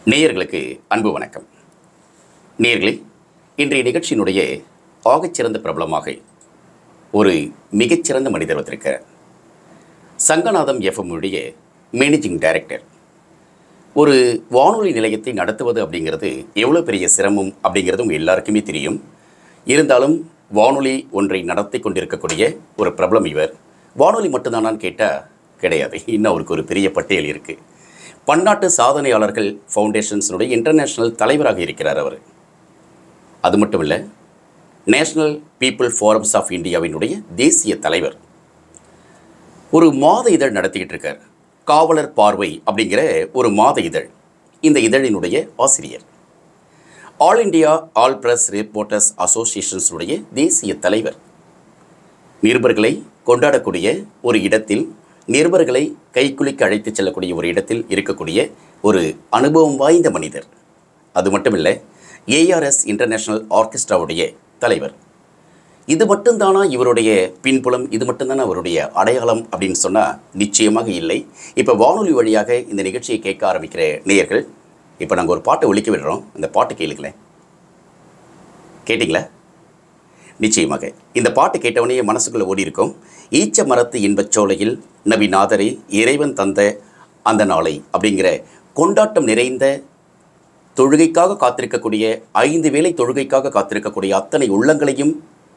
நேயர்களுக்கு அன்பு வணக்கம் நேயர்களே இன்றைய நிகழ்ச்சியினுடைய ஆகச்சிறந்த பிரபலமாக ஒரு மிகச்சிறந்த மனிதர் வந்திருக்கிறார் சங்கநாதம் எஃப்எம் உடைய மேனேஜிங் டைரக்டர் ஒரு வானொலி நிலையத்தை நடத்துவது அப்படிங்கிறது எவ்வளோ பெரிய சிரமம் அப்படிங்கிறது உங்கள் எல்லாருக்குமே தெரியும் இருந்தாலும் வானொலி ஒன்றை நடத்தி கொண்டிருக்கக்கூடிய ஒரு பிரபலம் இவர் வானொலி மட்டும்தானான்னு கேட்டால் கிடையாது இன்னும் அவருக்கு ஒரு பெரிய பட்டியல் இருக்குது பன்னாட்டு சாதனையாளர்கள் ஃபவுண்டேஷன்ஸினுடைய இன்டர்நேஷ்னல் தலைவராக இருக்கிறார் அவர் அது மட்டும் இல்லை நேஷனல் பீப்புள் ஃபோரம்ஸ் ஆஃப் இந்தியாவினுடைய தேசிய தலைவர் ஒரு மாத இதழ் நடத்திக்கிட்டு இருக்கார் காவலர் பார்வை அப்படிங்கிற ஒரு மாத இதழ் இந்த இதழினுடைய ஆசிரியர் all India all press reporters அசோசியேஷன்ஸுடைய தேசிய தலைவர் நிருபர்களை கொண்டாடக்கூடிய ஒரு இடத்தில் நிருபர்களை கைக்குலுக்கி அழைத்துச் செல்லக்கூடிய ஒரு இடத்தில் இருக்கக்கூடிய ஒரு அனுபவம் வாய்ந்த மனிதர் அது மட்டுமில்லை ஏஆர்எஸ் இன்டர்நேஷனல் ஆர்கெஸ்ட்ராவுடைய தலைவர் இது மட்டும்தானா இவருடைய பின்புலம் இது மட்டும்தானா அவருடைய அடையாளம் அப்படின்னு சொன்னால் நிச்சயமாக இல்லை இப்போ வானொலி வழியாக இந்த நிகழ்ச்சியை கேட்க ஆரம்பிக்கிற நேயர்கள் இப்போ நாங்கள் ஒரு பாட்டை ஒழிக்க விடுறோம் அந்த பாட்டு கேளுங்களேன் கேட்டிங்களா நிச்சயமாக இந்த பாட்டு கேட்டவனே மனசுக்குள்ளே ஓடி இருக்கும் ஈச்ச மரத்து இன்பச் சோலையில் நபி நாதரே இறைவன் தந்த அந்த நாளை அப்படிங்கிற கொண்டாட்டம் நிறைந்த தொழுகைக்காக காத்திருக்கக்கூடிய ஐந்து வேளை தொழுகைக்காக காத்திருக்கக்கூடிய அத்தனை உள்ளங்களையும்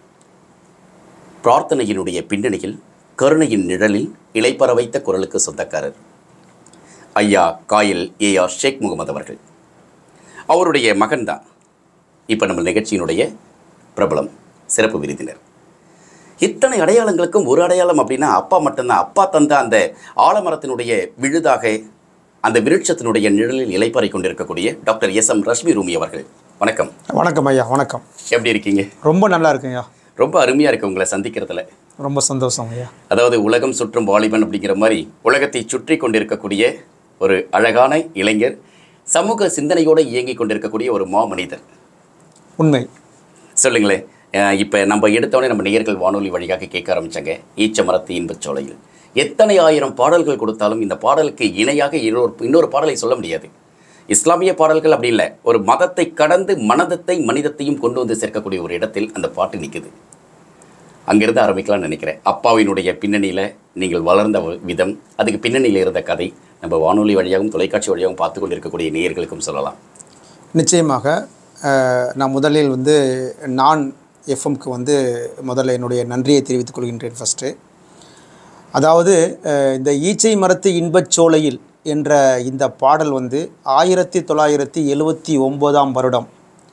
பிரார்த்தனையினுடைய பின்னணியில் கருணையின் நிழலில் இளைப்பற வைத்த குரலுக்கு சொந்தக்காரர் ஐயா காயில் ஏ ஆர் ஷேக் முகமது அவர்கள் அவருடைய மகன்தான் இப்போ நம்ம நிகழ்ச்சியினுடைய பிரபலம் சிறப்பு விருந்தினர் இத்தனை அடையாளங்களுக்கும் ஒரு அடையாளம் அப்படின்னா அப்பா மட்டும்தான் அப்பா தந்த அந்த ஆலமரத்தினுடைய விழுதாக அந்த விருட்சத்தினுடைய நிழலில் இலைப்பாறை கொண்டிருக்கக்கூடிய doctor S M Rashmi Rumi அவர்கள் வணக்கம் வணக்கம் ஐயா வணக்கம் எப்படி இருக்கீங்க ரொம்ப நல்லா இருக்குங்க ஐயா ரொம்ப அருமையாக இருக்கு உங்களை சந்திக்கிறதுல ரொம்ப சந்தோஷம் ஐயா அதாவது உலகம் சுற்றும் வாலிபன் அப்படிங்கிற மாதிரி உலகத்தை சுற்றி கொண்டிருக்கக்கூடிய ஒரு அழகான இளைஞர் சமூக சிந்தனையோடு இயங்கி கொண்டிருக்கக்கூடிய ஒரு மாமனிதர் உண்மை சொல்லுங்களேன் அஹ் இப்ப நம்ம எடுத்தோடனே நம்ம நேயர்கள் வானொலி வழியாக கேட்க ஆரம்பிச்சாங்க ஈச்ச மரத்து இன்பச் சோலையில் எத்தனை ஆயிரம் பாடல்கள் கொடுத்தாலும் இந்த பாடலுக்கு இணையாக இன்னொரு இன்னொரு பாடலை சொல்ல முடியாது இஸ்லாமிய பாடல்கள் அப்படி இல்லை ஒரு மதத்தை கடந்து மனதத்தை மனிதத்தையும் கொண்டு வந்து சேர்க்கக்கூடிய ஒரு இடத்தில் அந்த பாட்டு நிற்குது அங்கிருந்து ஆரம்பிக்கலாம்னு நினைக்கிறேன் அப்பாவினுடைய பின்னணியில் நீங்கள் வளர்ந்த வ- விதம் அதுக்கு பின்னணியில் இருந்த கதை நம்ம வானொலி வழியாகவும் தொலைக்காட்சி வழியாகவும் பார்த்து கொண்டு இருக்கக்கூடிய நேயர்களுக்கும் சொல்லலாம் நிச்சயமாக அஹ், நான் முதலில் வந்து நான் எஃப்எம்க்கு வந்து முதல்ல என்னுடைய நன்றியை தெரிவித்துக் கொள்கின்றேன் ஃபஸ்ட்டு அதாவது அஹ், இந்த ஈச்சை மரத்து இன்பச் சோலையில் என்ற இந்த பாடல் வந்து ஆயிரத்தி தொள்ளாயிரத்தி எழுவத்தி ஒம்போதாம் வருடம்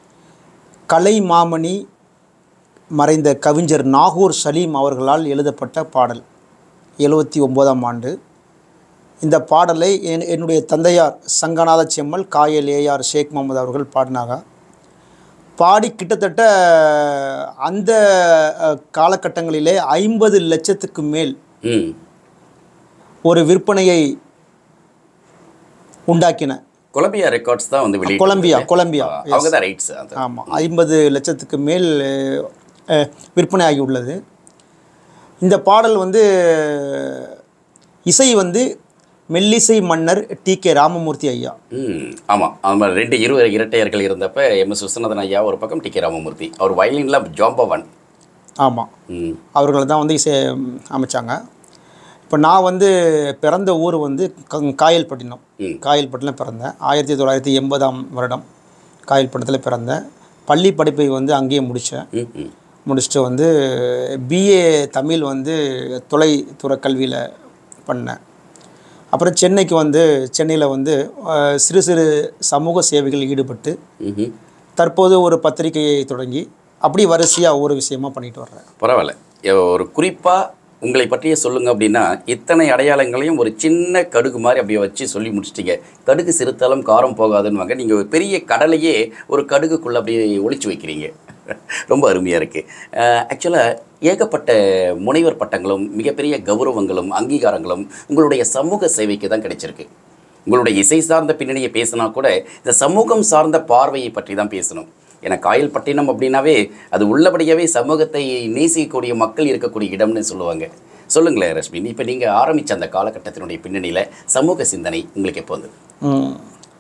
கலை மாமணி மறைந்த கவிஞர் நாகூர் சலீம் அவர்களால் எழுதப்பட்ட பாடல் எழுவத்தி ஒம்போதாம் ஆண்டு இந்த பாடலை என் என்னுடைய தந்தையார் சங்கநாத செம்மல் காயல் ஏஆர் ஷேக் முகமது அவர்கள் பாடினாங்க பாடி கிட்டத்தட்ட அந்த அஹ், காலகட்டங்களிலே ஐம்பது லட்சத்துக்கு மேல் ம் ஒரு விற்பனையை உண்டாக்கின கொலம்பியா ரெக்கார்ட்ஸ் தான் வந்து வெளியிட்டு கொலம்பியா கொலம்பியா அவங்க தான் ரைட்ஸ் அது ஆமாம் ஐம்பது லட்சத்துக்கு மேல் அஹ், விற்பனை ஆகி உள்ளது இந்த பாடல் வந்து இசை வந்து மெல்லிசை மன்னர் டி கே ராமமூர்த்தி ஐயா ம் ஆமாம் ஆமாம் ரெண்டு இரு இரட்டையர்கள் இருந்தப்ப எம் எஸ் விஸ்வநாதன் ஐயா ஒரு பக்கம் டி கே ராமமூர்த்தி அவர் வயலின்ல ஜாம்பவன் ஆமாம் ம் அவர்கள் தான் வந்து இசை அமைச்சாங்க இப்போ நான் வந்து பிறந்த ஊர் வந்து க- காயல்பட்டினம் ம். காயல்பட்டினம் பிறந்தேன் ஆயிரத்தி தொள்ளாயிரத்தி எண்பதாம் வருடம் காயல்பட்டினத்தில் பிறந்தேன் பள்ளி படிப்பை வந்து அங்கேயே முடித்தேன் ம் ம் முடிச்சுட்டு வந்து பிஏ தமிழ் வந்து தொலைதூர கல்வியில் பண்ணேன் அப்புறம் சென்னைக்கு வந்து சென்னையில் வந்து அஹ், சிறு சிறு சமூக சேவைகள் ஈடுபட்டு ம்ஹும். தற்போது ஒரு பத்திரிகையை தொடங்கி அப்படி வரிசையாக ஒவ்வொரு விஷயமா பண்ணிட்டு வர்றேன் பரவாயில்ல எ- ஒரு குறிப்பாக உங்களை பற்றியே சொல்லுங்க அப்படின்னா இத்தனை அடையாளங்களையும் ஒரு சின்ன கடுகு மாதிரி அப்படியே வச்சு சொல்லி முடிச்சிட்டீங்க கடுகு சிறுத்தாலும் காரம் போகாதுன்னுவாங்க நீங்கள் ஒரு பெரிய கடலையே ஒரு கடுகுக்குள்ளே அப்படியே ஒளிச்சு வைக்கிறீங்க ரொம்ப அருமையாக இருக்குது ஆக்சுவலாக ஏகப்பட்ட முனைவர் பட்டங்களும் மிகப்பெரிய கௌரவங்களும் அங்கீகாரங்களும் உங்களுடைய சமூக சேவைக்கு தான் கிடைச்சிருக்கு உங்களுடைய இசை சார்ந்த பின்னணியை பேசினா கூட இந்த சமூகம் சார்ந்த பார்வையை பற்றி தான் பேசணும் ஏன்னா காயல்பட்டினம் அப்படின்னாவே அது உள்ளபடியாவே சமூகத்தை நேசிக்கக்கூடிய மக்கள் இருக்கக்கூடிய இடம்னு சொல்லுவாங்க சொல்லுங்களேன் ரஷ்மி இப்போ நீங்கள் ஆரம்பித்த அந்த காலகட்டத்தினுடைய பின்னணியில் சமூக சிந்தனை உங்களுக்கு எப்போ வந்தது ம்.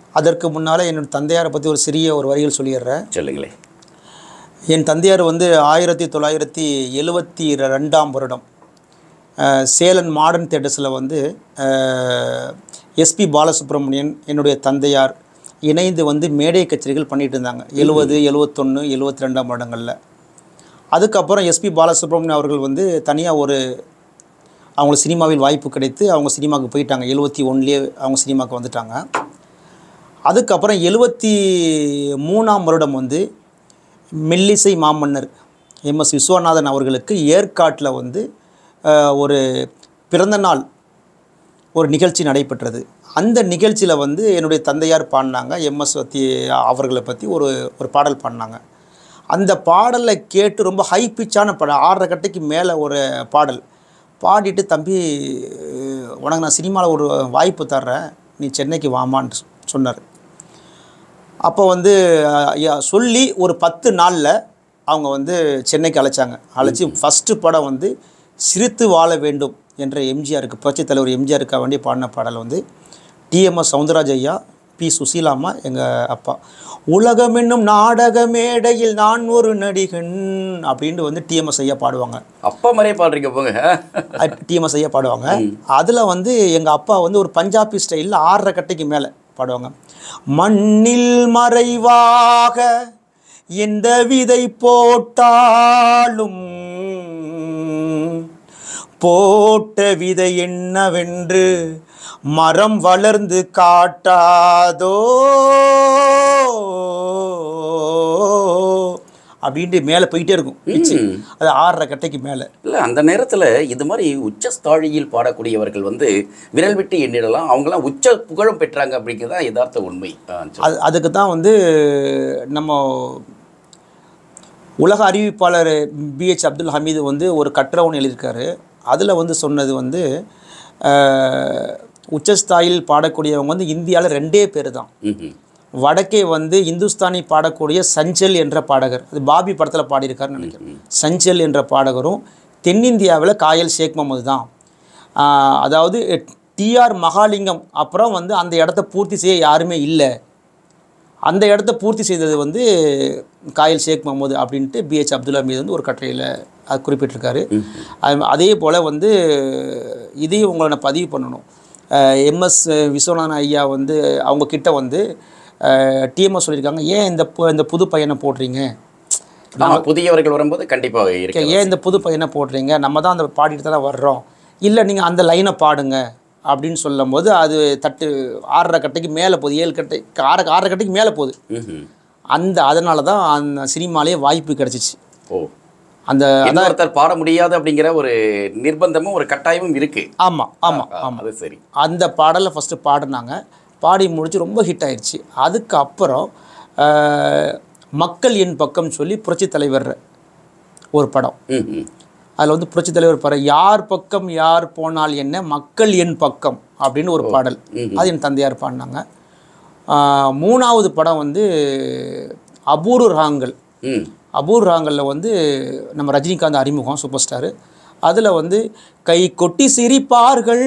அதற்கு முன்னால் என்னோட தந்தையாரை பற்றி ஒரு சிறிய ஒரு வரிகள் சொல்லிடுறேன் சொல்லுங்களேன் என் தந்தையார் வந்து ஆயிரத்தி தொள்ளாயிரத்தி எழுவத்தி ரெண்டாம் வருடம் அஹ், சேலன் மாடர்ன் தேட்டர்ஸில் வந்து எஸ்பி பாலசுப்ரமணியன் என்னுடைய தந்தையார் இணைந்து வந்து மேடை கச்சேரிகள் பண்ணிட்டு இருந்தாங்க எழுபது எழுவத்தொன்று எழுவத்தி ரெண்டாம் வருடங்களில் அதுக்கப்புறம் எஸ்பி பாலசுப்ரமணியன் அவர்கள் வந்து தனியாக ஒரு அவங்களுக்கு சினிமாவில் வாய்ப்பு கிடைத்து அவங்க சினிமாவுக்கு போயிட்டாங்க எழுபத்தி ஒன்றுலேயே அவங்க சினிமாவுக்கு வந்துட்டாங்க அதுக்கப்புறம் எழுபத்தி மூணாம் வருடம் வந்து மெல்லிசை மாமன்னர் எம்எஸ் விஸ்வநாதன் அவர்களுக்கு ஏற்காட்டில் வந்து அஹ், ஒரு பிறந்தநாள் ஒரு நிகழ்ச்சி நடைபெற்றது அந்த நிகழ்ச்சியில் வந்து என்னுடைய தந்தையார் பாடினாங்க எம்எஸ் பற்றி அவர்களை பற்றி ஒரு ஒரு பாடல் பாடினாங்க அந்த பாடலை கேட்டு ரொம்ப ஹை பிச்சான பாடல் ஆறரை கட்டைக்கு மேலே ஒரு பாடல் பாடிட்டு தம்பி அஹ், உனக்கு நான் சினிமாவில் ஒரு வாய்ப்பு தர்றேன் நீ சென்னைக்கு வாமான்னு சொன்னார் அப்போ வந்து அஹ், ஐயா, சொல்லி ஒரு பத்து நாளில் அவங்க வந்து சென்னைக்கு அழைச்சாங்க அழைச்சி ஃபஸ்ட்டு படம் வந்து சிரித்து வாழ வேண்டும் என்ற எம்ஜிஆருக்கு புரட்சித் தலைவர் எம்ஜிஆருக்காக வேண்டி பாடின பாடல் வந்து டிஎம்எஸ் சவுந்தரராஜ் ஐயா பி சுசீலாம்மா எங்கள் அப்பா உலகம் என்னும் நாடக மேடையில் நான் ஒரு நடிகன் அப்படின்ட்டு வந்து டிஎம்எஸ் ஐயா பாடுவாங்க அப்பா மாதிரியே பாடுறீங்க போங்க டிஎம்எஸ் ஐயா பாடுவாங்க அதில் வந்து எங்கள் அப்பா வந்து ஒரு பஞ்சாபி ஸ்டைலில் ஆறரை கட்டைக்கு மேலே பாடுவாங்க மண்ணில் மறைவாக எந்த விதை போட்டாலும் போட்ட விதை என்னவென்று மரம் வளர்ந்து காட்டாதோ அப்படின்ட்டு மேலே போயிட்டே இருக்கும் பிச்சு அது ஆறரை கட்டைக்கு மேலே இல்லை அந்த நேரத்தில் இது மாதிரி உச்சஸ்தாழியில் பாடக்கூடியவர்கள் வந்து விரல் விட்டு எண்ணிடலாம் அவங்களாம் உச்ச புகழும் பெற்றாங்க அப்படிங்கிறது தான் யதார்த்த உண்மை ஆ, சொல்லுங்க. அது அதுக்கு தான் வந்து நம்ம உலக அறிவிப்பாளர் பிஹெச் அப்துல் ஹமீது வந்து ஒரு கட்டுரை ஒன்று எழுதியிருக்காரு அதில் வந்து சொன்னது வந்து அஹ், உச்சஸ்தாயில் பாடக்கூடியவங்க வந்து இந்தியாவில் ரெண்டே பேர் தான் ம்ஹும். வடக்கே வந்து இந்துஸ்தானி பாடக்கூடிய சஞ்சல் என்ற பாடகர் அது பாபி படத்தில் பாடியிருக்காருன்னு நினைக்கிறேன் சஞ்சல் என்ற பாடகரும் தென்னிந்தியாவில் காயல் ஷேக் முகமது தான் ஆஹ் அதாவது டிஆர் மகாலிங்கம் அப்புறம் வந்து அந்த இடத்த பூர்த்தி செய்ய யாருமே இல்லை அந்த இடத்த பூர்த்தி செய்தது வந்து காயல் ஷேக் முகமது அப்படின்ட்டு பிஹெச் அப்துல் ஹமீது வந்து ஒரு கட்டுரையில் அது குறிப்பிட்டிருக்காரு அது- அதே போல் வந்து இதையும் உங்களை நான் பதிவு பண்ணணும் எம்எஸ் விஸ்வநாதன் ஐயா வந்து அவங்க கிட்ட வந்து டிஎம்எஸ் சொல்லியிருக்காங்க ஏன் இந்த பு- இந்த புது பையனை போடுறீங்க ஆமா புதியவர்கள் வரும்போது கண்டிப்பாக இருக்கு ஏன் இந்த புது பையனை போடுறீங்க நம்ம தான் அந்த பாடிட்டு தானே வர்றோம் இல்லை நீங்கள் அந்த லைனை பாடுங்க அப்படின்னு சொல்லும்போது அது தட்டு ஆறரை கட்டைக்கு மேலே போகுது ஏழு கட்டை ஆறு ஆறரை கட்டைக்கு மேலே போகுது ம்ஹும். அந்த அதனால தான் அந்த சினிமாலே வாய்ப்பு கிடச்சிச்சு ஓ அந்த இன்னொருத்தர் பாட முடியாது அப்படிங்கிற ஒரு நிர்பந்தமும் ஒரு கட்டாயமும் இருக்கு ஆமாம் ஆமாம் ஆ, அது சரி அந்த பாடலை ஃபஸ்ட்டு பாடினாங்க பாடி முடிச்சு ரொம்ப ஹிட் ஆயிடுச்சு அதுக்கப்புறம் அஹ், மக்கள் என் பக்கம் சொல்லி புரட்சித் தலைவர் ஒரு படம் ம்ஹும். அதில் வந்து புரட்சித் தலைவர் பாரு யார் பக்கம் யார் போனால் என்ன மக்கள் என் பக்கம் அப்படின்னு ஒரு பாடல் அது என் தந்தையார் பாடினாங்க ஆஹ் மூணாவது படம் வந்து அபூர்வ ராகங்கள் ம் அபூர்வ ராகங்களில் வந்து நம்ம ரஜினிகாந்த் அறிமுகம் சூப்பர் ஸ்டாரு அதில் வந்து கை கொட்டி சிரிப்பார்கள்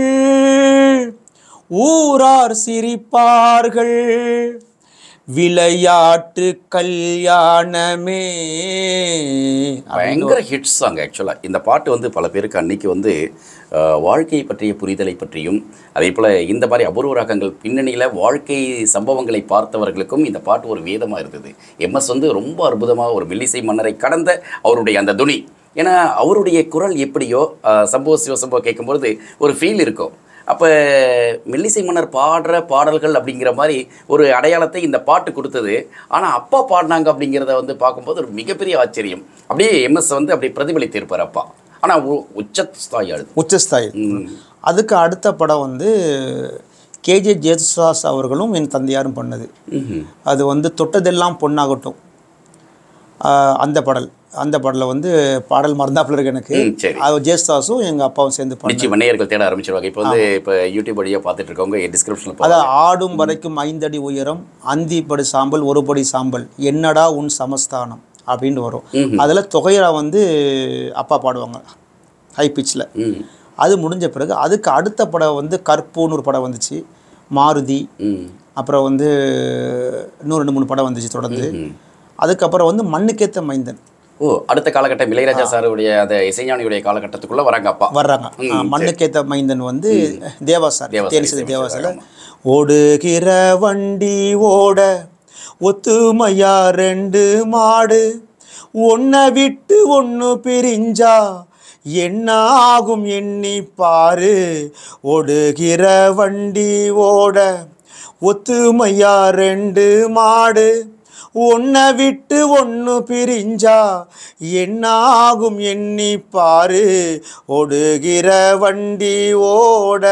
ஊரார் சிரிப்பார்கள் விளையாட்டு கல்யாணமே பயங்கர ஹிட் சாங் ஆக்சுவலாக இந்த பாட்டு வந்து பல பேருக்கு அன்னைக்கு வந்து அஹ், வாழ்க்கையை பற்றிய புரிதலை பற்றியும் அதே போல் இந்த மாதிரி அபூர்வ ராகங்கள் பின்னணியில் வாழ்க்கை சம்பவங்களை பார்த்தவர்களுக்கும் இந்த பாட்டு ஒரு வேதமாக இருந்தது எம்எஸ் வந்து ரொம்ப அற்புதமாக ஒரு மெல்லிசை மன்னரை கடந்த அவருடைய அந்த துணி ஏன்னா அவருடைய குரல் எப்படியோ அஹ், சம்பவ சிவசம்பவ கேட்கும்பொழுது ஒரு ஃபீல் இருக்கும் அப்போ மெல்லிசை மன்னர் பாடுற பாடல்கள் அப்படிங்கிற மாதிரி ஒரு அடையாளத்தை இந்த பாட்டு கொடுத்தது ஆனால் அப்பா பாடினாங்க அப்படிங்கிறத வந்து பார்க்கும்போது ஒரு மிகப்பெரிய ஆச்சரியம் அப்படியே எம்எஸ் வந்து அப்படியே பிரதிபலித்திருப்பார் அப்பா ஆனால் உச்சஸ்தாய் அழுது உச்சஸ்தாயில் அதுக்கு அடுத்த படம் வந்து கேஜே ஜேசுதாஸ் அவர்களும் என் தந்தையாரும் பண்ணது ம்ஹும். அது வந்து தொட்டதெல்லாம் பொண்ணாகட்டும் ஆஹ் அந்த பாடல் அந்த பாடலில் வந்து பாடல் மறந்தாப்புல இருக்கு எனக்கு ம், சரி அது ஜேசுதாஸும் எங்கள் அப்பாவும் சேர்ந்து பண்ண நிச்சயம் நேயர்கள் தேட ஆரம்பிச்சிருவாங்க இப்போ வந்து இப்போ யூடியூப் வழியாக பார்த்துட்டு இருக்கவங்க டிஸ்கிரிப்ஷனில் அதான் ஆடும் வரைக்கும் ஐந்தடி உயரம் அந்தி படி சாம்பல் ஒரு படி சாம்பல் என்னடா உன் சமஸ்தானம் அப்படின்னு வரும் அதில் தொகையரா வந்து அப்பா பாடுவாங்க ஹை பிச்சில் ம் அது முடிஞ்ச பிறகு அதுக்கு அடுத்த படம் வந்து கற்பூன்னு ஒரு படம் வந்துச்சு மாருதி ம் அப்புறம் வந்து இன்னும் ரெண்டு மூணு படம் வந்துச்சு தொடர்ந்து அதுக்கப்புறம் வந்து மண்ணுக்கேத்த மைந்தன் ஓ அடுத்த காலகட்டம் இளையராஜா சாருடைய அந்த இசைஞானியுடைய காலகட்டத்துக்குள்ள வராங்க அப்பா வர்றாங்க ஆ, மண்ணுக்கேத்த மைந்தன் வந்து தேவா சார் தேவா சார், தேனிசது தேவா தேவா சார் ஓடுகிற வண்டி ஓட ஒத்துமையா ரெண்டு மாடு ஒன்றை விட்டு ஒன்று பிரிஞ்சா என்ன ஆகும் எண்ணி பாரு ஓடுகிற வண்டி ஓட ஒத்துமையா ரெண்டு மாடு ஒன்றை விட்டு ஒன்று பிரிஞ்சா என்ன ஆகும் எண்ணி பாரு ஓடுகிற வண்டி ஓட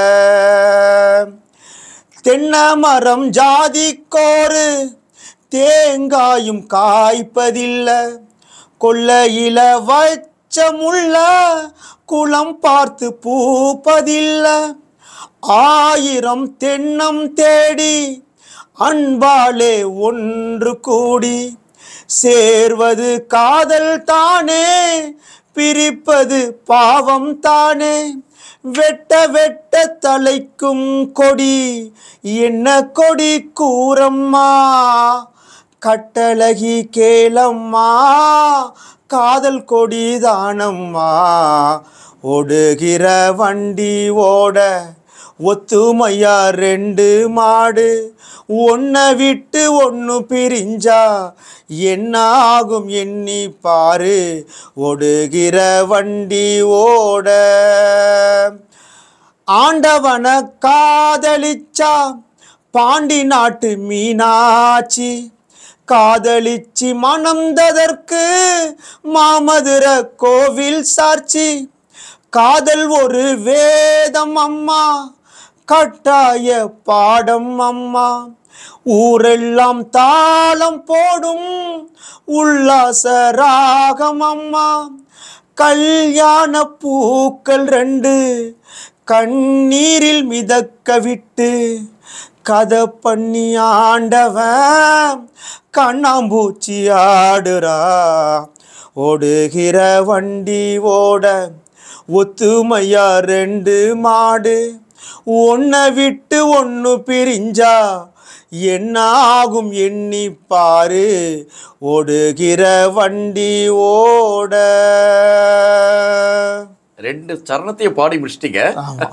தென்னை மரம் ஜாதிக்கோரு தேங்காயும் காய்ப்பதில்லை கொல்லையில வச்ச முள்ள குளம் பார்த்து பூப்பதில்லை ஆயிரம் தென்னம் தேடி அன்பாலே ஒன்று கூடி சேர்வது காதல் தானே பிரிப்பது பாவம் தானே வெட்ட வெட்ட தலைக்கும் கொடி என்ன கொடி கூறம்மா கட்டழகி கேளம்மா காதல் கொடி தானம்மா ஓடுகிற வண்டி ஓட ஒத்துமையா ரெண்டு மாடு ஒன்றை விட்டு ஒன்று பிரிஞ்சா என்ன ஆகும் எண்ணி பாரு ஓடுகிற வண்டி ஓட ஆண்டவன காதலிச்சா பாண்டி நாட்டு மீனாட்சி காதலிச்சி மணந்ததற்கு மாமதுர கோவில் சாட்சி காதல் ஒரு வேதம் அம்மா கட்டாய பாடம் அம்மா ஊரெல்லாம் தாளம் போடும் உல்லாச ராகம் அம்மா கல்யாண பூக்கள் ரெண்டு கண்ணீரில் மிதக்க விட்டு கதை பண்ணி ஆண்டவன் கண்ணாம்பூச்சி ஆடுறா ஓடுகிற வண்டி ஓட ஒத்துமையா ரெண்டு மாடு ஒன்றை விட்டு ஒன்று பிரிஞ்சா என்ன ஆகும் எண்ணி பாரு ஓடுகிற வண்டி ஓட ரெண்டு சரணத்தையும் பாடி முடிச்சிட்டீங்க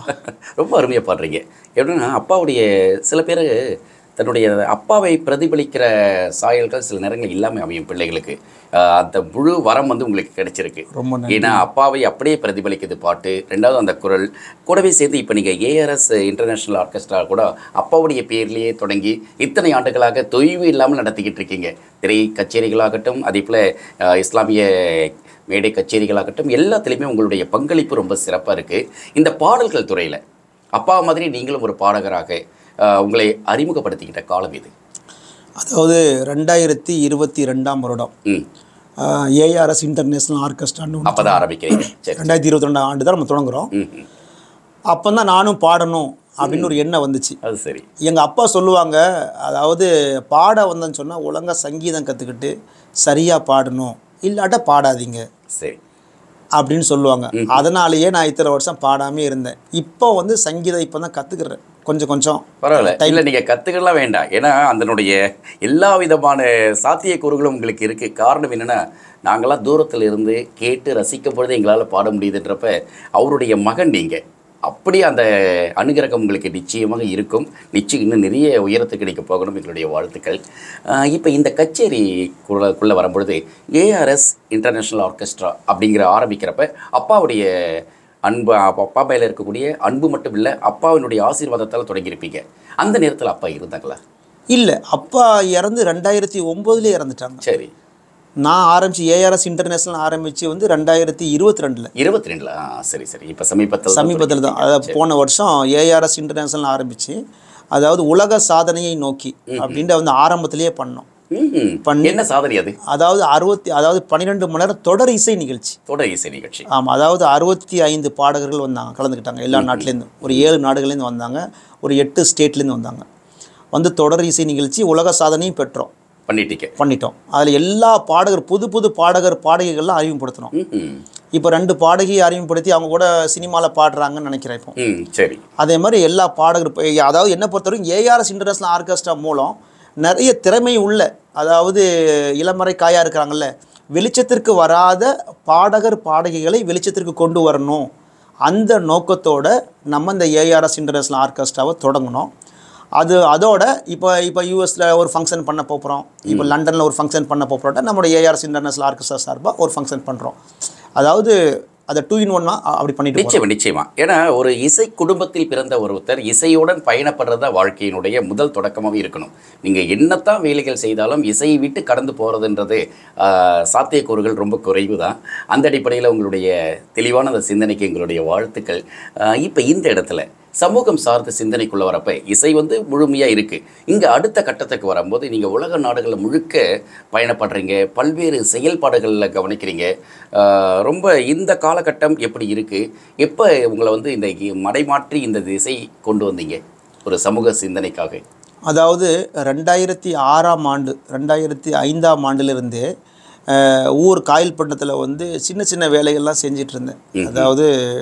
ரொம்ப அருமையாக பாடுறீங்க எப்படின்னா அப்பாவுடைய சில பேர் தன்னுடைய அப்பாவை பிரதிபலிக்கிற சாயல்கள் சில நேரங்கள் இல்லாமல் அமையும் பிள்ளைகளுக்கு ஆஹ் அந்த முழு வரம் வந்து உங்களுக்கு கிடைச்சிருக்கு ரொம்ப ஏன்னா அப்பாவை அப்படியே பிரதிபலிக்குது பாட்டு ரெண்டாவது அந்த குரல் கூடவே சேர்த்து இப்போ நீங்கள் ஏஆர்எஸ் இன்டர்நேஷ்னல் ஆர்கெஸ்ட்ரா கூட அப்பாவுடைய பேர்லேயே தொடங்கி இத்தனை ஆண்டுகளாக தொய்வு இல்லாமல் நடத்திக்கிட்டு இருக்கீங்க திரை கச்சேரிகளாகட்டும் அதே போல் ஆஹ் இஸ்லாமிய மேடை கச்சேரிகளாகட்டும் எல்லாத்துலேயுமே உங்களுடைய பங்களிப்பு ரொம்ப சிறப்பாக இருக்குது இந்த பாடல்கள் துறையில் அப்பா மாதிரி நீங்களும் ஒரு பாடகராக ஆஹ் உங்களை அறிமுகப்படுத்திக்கிட்ட காலம் இது அதாவது ரெண்டாயிரத்தி இருபத்தி ரெண்டாம் வருடம் ம் ஏஆர்எஸ் இன்டர்நேஷ்னல் ஆர்கெஸ்ட்ரான்னு ஒண்ணு அப்போ தான் ஆரம்பிக்கிறீங்க சரி ரெண்டாயிரத்தி இருபத்தி ரெண்டாம் ஆண்டு தான் நம்ம தொடங்குறோம் ம் ம். அப்போ தான் நானும் பாடணும் அப்படின்னு ஒரு எண்ணம் வந்துச்சு அது சரி எங்கள் அப்பா சொல்லுவாங்க அதாவது பாட வந்தேன்னு சொன்னால் ஒழுங்கா சங்கீதம் கற்றுக்கிட்டு சரியாக பாடணும் இல்லாட்ட பாடாதீங்க சரி அப்படின்னு சொல்லுவாங்க அதனாலேயே நான் இத்தனை வருஷம் பாடாமே இருந்தேன் இப்போ வந்து சங்கீதம் இப்போ தான் கற்றுக்கிறேன் கொஞ்சம் கொஞ்சம் பரவாயில்ல இல்லை நீங்கள் கற்றுக்கலாம் வேண்டாம் ஏன்னா அதனுடைய எல்லா விதமான சாத்தியக்கூறுகளும் உங்களுக்கு இருக்குது காரணம் என்னென்னா நாங்களாம் தூரத்தில் இருந்து கேட்டு ரசிக்கும் பொழுது எங்களால் பாட முடியுதுன்றப்ப அவருடைய மகன் நீங்கள் அப்படி அந்த அனுகிரகம் உங்களுக்கு நிச்சயமாக இருக்கும் நிச்சயம் இன்னும் நிறைய உயரத்துக்கு நீங்கள் போகணும் எங்களுடைய வாழ்த்துக்கள் இப்போ இந்த கச்சேரிக்குள்ளே வரும்பொழுது ஏஆர்எஸ் இன்டர்நேஷ்னல் ஆர்கெஸ்ட்ரா அப்படிங்கிற ஆரம்பிக்கிறப்ப அப்பாவுடைய அன்பு அப்பா அப்பா மேலே இருக்கக்கூடிய அன்பு மட்டும் இல்லை அப்பாவினுடைய ஆசீர்வாதத்தால் தொடங்கியிருப்பீங்க அந்த நேரத்தில் அப்பா இருந்தாங்களா இல்லை அப்பா இறந்து ரெண்டாயிரத்தி ஒம்போதுலேயே இறந்துட்டாங்க சரி நான் ஆரம்பிச்சு ஏஆர்எஸ் இன்டர்நேஷ்னல் ஆரம்பித்து வந்து ரெண்டாயிரத்தி இருபத்தி ரெண்டில் இருபத்தி ரெண்டுல ஆ சரி சரி இப்போ சமீபத்தில் சமீபத்தில் தான் அதாவது போன வருஷம் ஏஆர்எஸ் இன்டர்நேஷ்னல் ஆரம்பித்து அதாவது உலக சாதனையை நோக்கி அப்படின்ட்டு வந்து ஆரம்பத்திலேயே பண்ணோம் ம் பண்ணி- என்ன சாதனை அது அதாவது அறுபத்தி அதாவது பன்னிரெண்டு மணி நேரம் தொடர் இசை நிகழ்ச்சி தொடர் இசை நிகழ்ச்சி ஆமாம் அதாவது அறுபத்தி ஐந்து பாடகர்கள் வந்தாங்க கலந்துக்கிட்டாங்க எல்லா நாட்டிலேருந்து ஒரு ஏழு நாடுகள்லேருந்து வந்தாங்க ஒரு எட்டு ஸ்டேட்லேருந்து வந்தாங்க வந்து தொடர் இசை நிகழ்ச்சி உலக சாதனையும் பெற்றோம் பண்ணிட்டீங்க பண்ணிட்டோம் அதில் எல்லா பாடகர் புது புது பாடகர் பாடகிகள்லாம் அறிமுகப்படுத்தினோம் ம் இப்போ ரெண்டு பாடகியை அறிமுகப்படுத்தி அவங்க கூட சினிமாவில் பாடுறாங்கன்னு நினைக்கிறேன் இப்போ ம் சரி அதே மாதிரி எல்லா பாடகர் இப்ப அதாவது என்ன பொறுத்தவரைக்கும் ஏஆர்எஸ் இன்டர்நேஷனல் ஆர்கெஸ்ட்ரா மூலம் நிறைய திறமை உள்ள அதாவது இளமறை காயாக இருக்கிறாங்கல்ல வெளிச்சத்திற்கு வராத பாடகர் பாடகிகளை வெளிச்சத்திற்கு கொண்டு வரணும் அந்த நோக்கத்தோட நம்ம இந்த ஏஆர்எஸ் இன்டர்நேஷனல் ஆர்கெஸ்ட்ராவை தொடங்கினோம் அது அதோட இப்போ இப்போ யூஎஸில் ஒரு ஃபங்க்ஷன் பண்ண போகிறோம் இப்போ லண்டனில் ஒரு ஃபங்க்ஷன் பண்ண போகிறோம் நம்மளோட ஏஆர்எஸ் இன்டர்நேஷனல் ஆர்கெஸ்ட்ரா சார்பாக ஒரு ஃபங்க்ஷன் பண்ணுறோம் அதாவது அதை டூ இன் ஒன்னா அப்படி பண்ணிட்டு போறோம். நிச்சயமா நிச்சயமா ஏன்னா ஒரு இசை குடும்பத்தில் பிறந்த ஒருத்தர் இசையுடன் பயணப்படுறது தான் வாழ்க்கையினுடைய முதல் தொடக்கமாகவே இருக்கணும் நீங்கள் என்னத்தான் வேலைகள் செய்தாலும் இசையை விட்டு கடந்து போகிறதுன்றது சாத்தியக்கூறுகள் ரொம்ப குறைவு தான் அந்த அடிப்படையில் உங்களுடைய தெளிவான அந்த சிந்தனைக்கு எங்களுடைய வாழ்த்துக்கள் இப்போ இந்த இடத்துல சமூகம் சார்ந்த சிந்தனைக்குள்ளே வரப்ப இசை வந்து முழுமையாக இருக்குது இங்கே அடுத்த கட்டத்துக்கு வரும்போது நீங்கள் உலக நாடுகளில் முழுக்க பயணப்படுறீங்க பல்வேறு செயல்பாடுகளில் கவனிக்கிறீங்க ஆஹ் ரொம்ப இந்த காலகட்டம் எப்படி இருக்குது எப்போ உங்களை வந்து இந்த இ- மடைமாற்றி இந்த திசை கொண்டு வந்தீங்க ஒரு சமூக சிந்தனைக்காக அதாவது ரெண்டாயிரத்தி ஆறாம் ஆண்டு ரெண்டாயிரத்தி ஐந்தாம் ஆண்டிலிருந்து அஹ், ஊர் காயல்பட்டினத்தில் வந்து சின்ன சின்ன வேலைகள்லாம் செஞ்சிட்டு இருந்தேன் அதாவது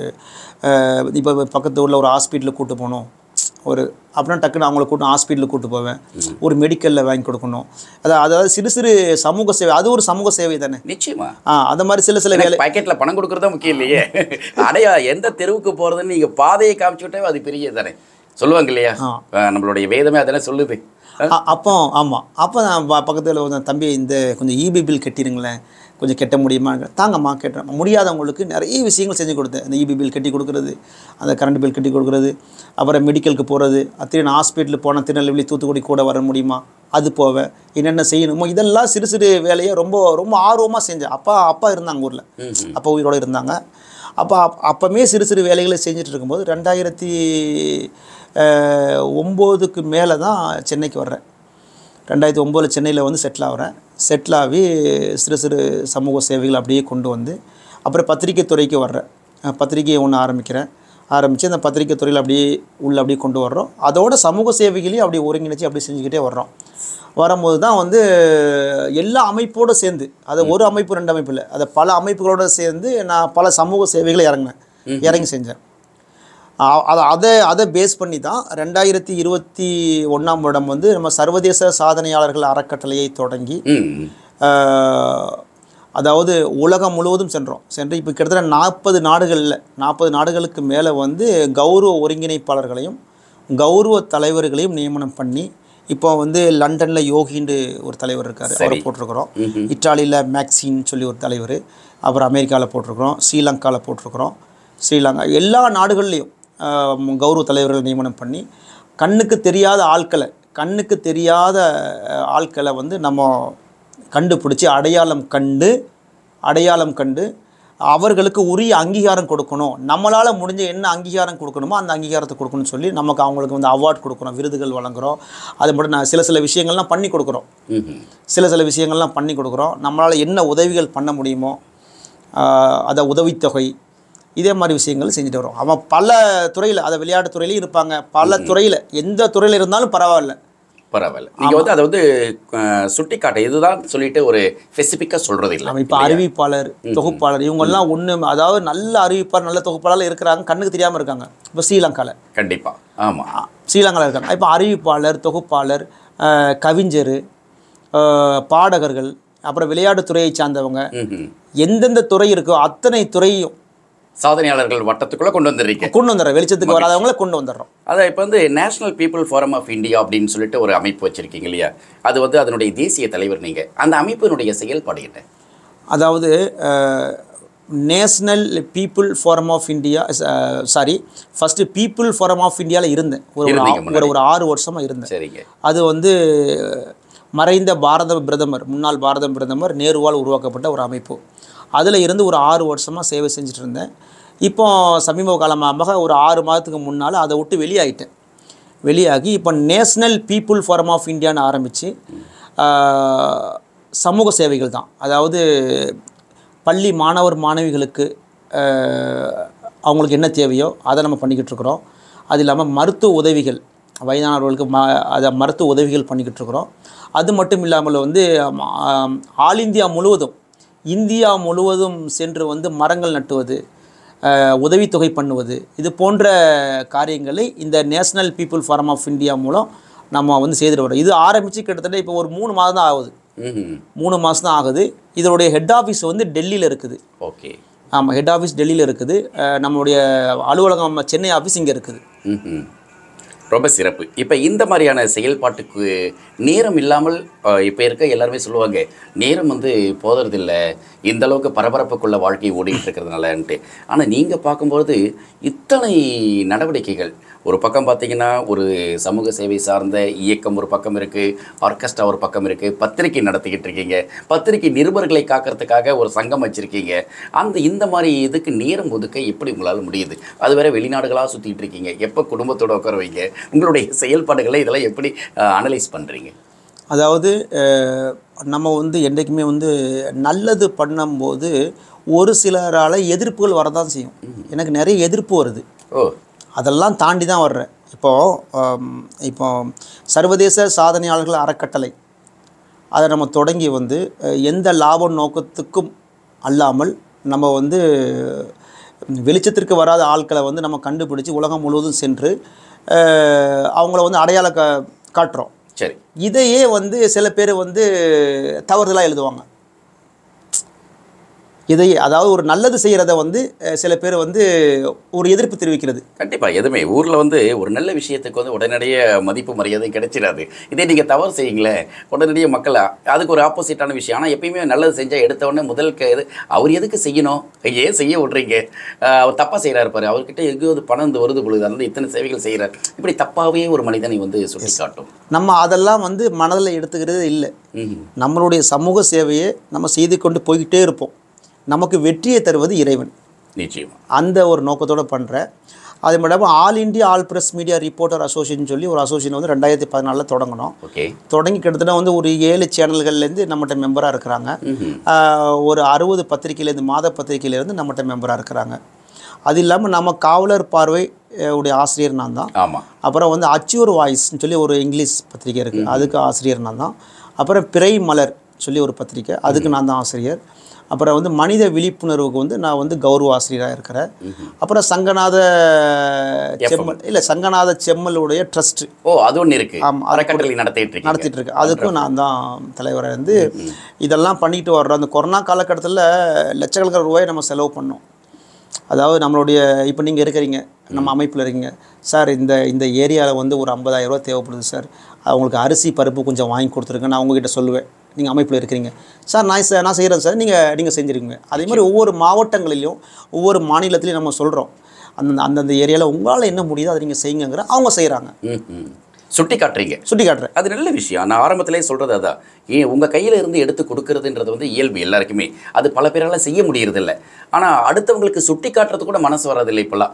இப்போ பக்கத்து ஊரில் ஒரு ஹாஸ்பிட்டலுக்கு கூட்டு போகணும் ஒரு அப்படின்னா டக்குன்னு அவங்கள கூட்டு ஹாஸ்பிட்டலுக்கு கூட்டு போவேன் ஒரு மெடிக்கலில் வாங்கி கொடுக்கணும் அதாவது அதாவது சிறு சிறு சமூக சேவை அது ஒரு சமூக சேவை தானே நிச்சயமா ஆ அந்த மாதிரி சில சில வேலை பாக்கெட்டில் பணம் கொடுக்குறதா முக்கியம் இல்லையே அடையா எந்த தெருவுக்கு போகிறதுன்னு நீங்கள் பாதையை காமிச்சு விட்டாவே அது பெரிய தானே சொல்லுவாங்க இல்லையா ஆஹ் நம்மளுடைய வேதமே அதெல்லாம் சொல்லுது அ- அப்போ ஆமாம் அப்போ நான் பக்கத்தில் ஒரு தம்பி இந்த கொஞ்சம் இபி பில் கட்டிடுங்களேன் கொஞ்சம் கட்ட முடியுமா தாங்கம்மா கேட்டேன் முடியாதவங்களுக்கு நிறைய விஷயங்கள் செஞ்சு கொடுத்தேன் இந்த இபி பில் கட்டி கொடுக்குறது அந்த கரண்ட் பில் கட்டி கொடுக்குறது அப்புறம் மெடிக்கலுக்கு போகிறது திரும்ப ஹாஸ்பிட்டலுக்கு போனால் திருநெல்வேலி தூத்துக்குடி கூட வர முடியுமா அது போவேன் என்னென்ன செய்யணுமோ இதெல்லாம் சிறு சிறு வேலையை ரொம்ப ரொம்ப ஆர்வமாக செஞ்சேன் அப்பா அப்பா இருந்தாங்க ஊரில் அப்பா உயிரோடு இருந்தாங்க அப்போ அப் அப்போமே சிறு சிறு வேலைகளை செஞ்சுட்டு இருக்கும்போது ரெண்டாயிரத்தி அஹ், ஒம்போதுக்கு மேலே தான் சென்னைக்கு வர்றேன் ரெண்டாயிரத்தி ஒம்போதில் சென்னையில் வந்து செட்டில் ஆகிறேன் செட்டில் ஆகி சிறு சிறு சமூக சேவைகள் அப்படியே கொண்டு வந்து அப்புறம் பத்திரிக்கை துறைக்கு வர்றேன் அஹ், பத்திரிக்கையை ஒன்று ஆரம்பிக்கிறேன் ஆரம்பித்து அந்த பத்திரிக்கை துறையில் அப்படியே உள்ள அப்படியே கொண்டு வர்றோம் அதோட சமூக சேவைகளையும் அப்படியே ஒருங்கிணைச்சு அப்படியே செஞ்சுக்கிட்டே வர்றோம் வரும்போது தான் வந்து எல்லா அமைப்போடு சேர்ந்து அது ஒரு அமைப்பு ரெண்டு அமைப்பு இல்லை அதை பல அமைப்புகளோடு சேர்ந்து நான் பல சமூக சேவைகளை இறங்கினேன் இறங்கி செஞ்சேன் அ- அதை அதை அதை பேஸ் பண்ணி தான் ரெண்டாயிரத்தி இருபத்தி ஒன்றாம் வருடம் வந்து நம்ம சர்வதேச சாதனையாளர்கள் அறக்கட்டளையை தொடங்கி ம் ஆஹ், அதாவது உலகம் முழுவதும் சென்றோம் சென்று இப்போ கிட்டத்தட்ட நாற்பது நாடுகளில் நாற்பது நாடுகளுக்கு மேலே வந்து கௌரவ ஒருங்கிணைப்பாளர்களையும் கௌரவ தலைவர்களையும் நியமனம் பண்ணி இப்போ வந்து லண்டனில் யோகின்னு ஒரு தலைவர் இருக்கார் அவரை போட்டிருக்கிறோம் இத்தாலியில் மேக்சின்னு சொல்லி ஒரு தலைவர் அப்புறம் அமெரிக்காவில் போட்டிருக்கிறோம் ஸ்ரீலங்காவில் போட்டிருக்கிறோம் ஸ்ரீலங்கா எல்லா நாடுகள்லேயும் ஆஹ், கௌரவ தலைவர்கள் நியமனம் பண்ணி கண்ணுக்கு தெரியாத ஆட்களை கண்ணுக்கு தெரியாத அஹ், ஆட்களை வந்து நம்ம கண்டுபிடிச்சி அடையாளம் கண்டு அடையாளம் கண்டு அவர்களுக்கு உரிய அங்கீகாரம் கொடுக்கணும் நம்மளால் முடிஞ்ச என்ன அங்கீகாரம் கொடுக்கணுமோ அந்த அங்கீகாரத்தை கொடுக்கணும்னு சொல்லி நமக்கு அவங்களுக்கு வந்து அவார்ட் கொடுக்குறோம் விருதுகள் வழங்குறோம் அது மட்டும் நான் சில சில விஷயங்கள்லாம் பண்ணி கொடுக்குறோம் ம் சில சில விஷயங்கள்லாம் பண்ணி கொடுக்குறோம் நம்மளால் என்ன உதவிகள் பண்ண முடியுமோ ஆஹ் அதை உதவித்தொகை இதே மாதிரி விஷயங்கள் செஞ்சுட்டு வரோம் அவன் பல துறையில் அதை விளையாட்டு துறையிலையும் இருப்பாங்க பல துறையில் எந்த துறையில் இருந்தாலும் பரவாயில்ல பரவாயில்ல நீங்கள் வந்து அதை வந்து அஹ், சுட்டி காட்ட இதுதான் சொல்லிட்டு ஒரு ஸ்பெசிஃபிக்காக சொல்கிறது இல்லை அவன் இப்போ அறிவிப்பாளர் தொகுப்பாளர் இவங்கெல்லாம் ஒன்று அதாவது நல்ல அறிவிப்பாளர் நல்ல தொகுப்பாளர் இருக்கிறாங்க கண்ணுக்கு தெரியாமல் இருக்காங்க இப்போ ஸ்ரீலங்காவில் கண்டிப்பாக ஆமாம் ஸ்ரீலங்காவில் இருக்காங்க இப்போ அறிவிப்பாளர் தொகுப்பாளர் ஆஹ் கவிஞர் ஆஹ் பாடகர்கள் அப்புறம் விளையாட்டுத் துறையை சார்ந்தவங்க ம் எந்தெந்த துறை இருக்கோ அத்தனை துறையும் சாதனையாளர்கள் வட்டத்துக்குள்ளே கொண்டு வந்துடுறீங்க கொண்டு வந்துடுறோம் வெளிச்சத்துக்கு வராதவங்கள கொண்டு வந்துடுறோம் அதான் இப்போ வந்து national people forum of India அப்படின்னு சொல்லிட்டு ஒரு அமைப்பு வச்சுருக்கீங்க இல்லையா அது வந்து அதனுடைய தேசிய தலைவர் நீங்கள் அந்த அமைப்பினுடைய செயல்பாடு என்ன அதாவது national people forum of India sorry first people forum of இந்தியாவில் இருந்தேன் ஒரு ஒரு இருந்தீங்க ஆ- ஒரு ஒரு ஆறு வருஷமாக இருந்தேன் சரிங்க அது வந்து மறைந்த பாரத பிரதமர் முன்னாள் பாரத பிரதமர் நேருவால் உருவாக்கப்பட்ட ஒரு அமைப்பு அதில் இருந்து ஒரு ஆறு வருஷமாக சேவை செஞ்சுட்டு இருந்தேன் இப்போ சமீப காலமாக ஒரு ஆறு மாதத்துக்கு முன்னால் அதை விட்டு வெளியாயிட்டேன் வெளியாகி இப்போ நேஷ்னல் பீப்புள் ஃபோரம் ஆஃப் இந்தியான்னு ஆரம்பித்து சமூக சேவைகள் தான் அதாவது பள்ளி மாணவர் மாணவிகளுக்கு ஆஹ், அவங்களுக்கு என்ன தேவையோ அதை நம்ம பண்ணிக்கிட்டு இருக்கிறோம் அது இல்லாமல் மருத்துவ உதவிகள் வயதானவர்களுக்கு ம அதை மருத்துவ உதவிகள் பண்ணிக்கிட்டு இருக்கிறோம் அது மட்டும் இல்லாமல் வந்து ஆம், ஆல் இந்தியா முழுவதும் இந்தியா முழுவதும் சென்று வந்து மரங்கள் நட்டுவது அஹ், உதவித்தொகை பண்ணுவது இது போன்ற காரியங்களை இந்த national people forum of India மூலம் நம்ம வந்து செய்துட்டு வரோம் இது ஆரம்பித்து கிட்டத்தட்ட இப்போ ஒரு மூணு மாதம் தான் ஆகுது ம் மூணு மாதம் தான் ஆகுது இதனுடைய ஹெட் ஆஃபீஸ் வந்து டெல்லியில் இருக்குது ஓகே ஆமாம் ஹெட் ஆஃபீஸ் டெல்லியில் இருக்குது அஹ், நம்மளுடைய அலுவலகம் சென்னை ஆஃபீஸ் இங்கே இருக்குது ம்ஹும். ரொம்ப சிறப்பு இப்போ இந்த மாதிரியான செயல்பாட்டுக்கு நேரம் இல்லாமல் இப்போ இருக்க எல்லாருமே சொல்லுவாங்க நேரம் வந்து போதறதில்ல இந்த அளவுக்கு பரபரப்புக்குள்ள வாழ்க்கை ஓடிட்டு இருக்கிறதுனாலன்ட்டு ஆனால் நீங்கள் பார்க்கும்போது இத்தனை நடவடிக்கைகள் ஒரு பக்கம் பார்த்தீங்கன்னா ஒரு சமூக சேவை சார்ந்த இயக்கம் ஒரு பக்கம் இருக்குது ஆர்கெஸ்ட்ரா ஒரு பக்கம் இருக்குது பத்திரிக்கை நடத்திக்கிட்டு இருக்கீங்க பத்திரிக்கை நிருபர்களை காக்கிறதுக்காக ஒரு சங்கம் வச்சுருக்கீங்க அந்த இந்த மாதிரி இதுக்கு நேரம் ஒதுக்க எப்படி உங்களால் முடியுது அது வேற வெளிநாடுகளாக சுற்றிட்டு இருக்கீங்க எப்போ குடும்பத்தோட உட்கார வைங்க உங்களுடைய செயல்பாடுகளை இதெல்லாம் எப்படி அனலைஸ் பண்ணுறீங்க அதாவது அஹ், நம்ம வந்து என்றைக்குமே வந்து நல்லது பண்ணும்போது ஒரு சிலரால் எதிர்ப்புகள் வரதான் செய்யும் எனக்கு நிறைய எதிர்ப்பு வருது ஓ அதெல்லாம் தாண்டி தான் வர்றேன் இப்போது இப்போ சர்வதேச சாதனையாளர்கள் அறக்கட்டளை அதை நம்ம தொடங்கி வந்து அஹ், எந்த லாப நோக்கத்துக்கும் அல்லாமல் நம்ம வந்து வெளிச்சத்திற்கு வராத ஆட்களை வந்து நம்ம கண்டுபிடிச்சி உலகம் முழுவதும் சென்று அஹ், அவங்கள வந்து அடையாள கா காட்டுறோம் சரி இதையே வந்து சில பேர் வந்து தவறுதலாக எழுதுவாங்க இதை அதாவது ஒரு நல்லது செய்கிறத வந்து அஹ், சில பேர் வந்து ஒரு எதிர்ப்பு தெரிவிக்கிறது கண்டிப்பாக எதுவுமே ஊரில் வந்து ஒரு நல்ல விஷயத்துக்கு வந்து உடனடியே மதிப்பு மரியாதை கிடைச்சிடாது இதே நீங்கள் தவறு செய்யுங்களேன் உடனடியே மக்கள் அதுக்கு ஒரு ஆப்போசிட்டான விஷயம் ஆனால் எப்பயுமே நல்லது செஞ்சால் எடுத்த உடனே முதல் க- இது அவர் எதுக்கு செய்யணும் ஏன் செய்ய விட்றீங்க ஆஹ் அவர் தப்பாக செய்கிறாரு பாரு அவர்கிட்ட எங்கேயோ ஒரு பணம் வந்து வருது பொழுது அதனால இத்தனை சேவைகள் செய்கிறார் இப்படி தப்பாகவே ஒரு மனிதனை வந்து சுட்டி காட்டும் நம்ம அதெல்லாம் வந்து மனதில் எடுத்துக்கிறது இல்லை ம் நம்மளுடைய சமூக சேவையை நம்ம செய்து கொண்டு போய்கிட்டே இருப்போம் நமக்கு வெற்றியை தருவது இறைவன் நிச்சயமா அந்த ஒரு நோக்கத்தோடு பண்ணுறேன் அது மட்டும் all India all press media reporter association சொல்லி ஒரு அசோசியேஷன் வந்து ரெண்டாயிரத்தி பதினாலில் தொடங்கினோம் ஓகே தொடங்கி கிட்டத்தட்ட வந்து ஒரு ஏழு சேனல்கள்லேருந்து நம்மகிட்ட மெம்பராக இருக்கிறாங்க ஆஹ் ஒரு அறுபது பத்திரிகையிலேருந்து மாத பத்திரிகையிலேருந்து நம்மகிட்ட மெம்பராக இருக்கிறாங்க அது இல்லாமல் நம்ம காவலர் பார்வை அஹ், உடைய ஆசிரியர் நான் தான் ஆமாம் அப்புறம் வந்து அச்சூர் வாய்ஸ்னு சொல்லி ஒரு இங்கிலீஷ் பத்திரிக்கை இருக்குது அதுக்கு ஆசிரியர் நான் தான் அப்புறம் பிறை மலர் சொல்லி ஒரு பத்திரிக்கை அதுக்கு நான் தான் ஆசிரியர் அப்புறம் வந்து மனித விழிப்புணர்வுக்கு வந்து நான் வந்து கௌரவ ஆசிரியராக இருக்கிறேன் அப்புறம் சங்கநாத செம்மல் இல்லை சங்கநாத செம்மலுடைய ட்ரஸ்ட்டு ஓ அது ஒன்று இருக்கு ஆமா, அது அறக்கட்டளை நடத்திட்டு இருக்கீங்க நடத்திட்டு இருக்கு அதுக்கும் நான் தான் தலைவராக இருந்து இதெல்லாம் பண்ணிட்டு வர்றோம் அந்த கொரோனா காலகட்டத்தில் லட்சக்கணக்கான ரூபாய் நம்ம செலவு பண்ணோம் அதாவது நம்மளுடைய இப்போ நீங்கள் இருக்கிறீங்க நம்ம அமைப்பில் இருக்கீங்க சார் இந்த இந்த ஏரியாவில் வந்து ஒரு 50000 ரூபாய் தேவைப்படுது சார் அவங்களுக்கு அரிசி பருப்பு கொஞ்சம் வாங்கி கொடுத்துருங்க நான் உங்ககிட்ட சொல்லுவேன் நீங்கள் அமைப்பில் இருக்கிறீங்க சார் நான் சார் நான் செய்கிறேன் சார் நீங்கள் நீங்கள் செஞ்சுருக்கீங்க அதே மாதிரி ஒவ்வொரு மாவட்டங்களிலும் ஒவ்வொரு மாநிலத்திலையும் நம்ம சொல்கிறோம் அந்த அந்தந்த ஏரியாவில் உங்களால் என்ன முடியுதோ அதை நீங்கள் செய்யுங்கிற அவங்க செய்கிறாங்க ம் ம் சுட்டி காட்டுறீங்க சுட்டி காட்டுறேன் அது நல்ல விஷயம் நான் ஆரம்பத்திலே சொல்கிறது அதான் ஏன் உங்கள் கையில் இருந்து எடுத்து கொடுக்கறதுன்றது வந்து இயல்பு எல்லாருக்குமே அது பல பேரால் செய்ய முடியறதில்ல ஆனால் அடுத்தவங்களுக்கு சுட்டி காட்டுறது கூட மனசு வர்றதில்லை இப்போல்லாம்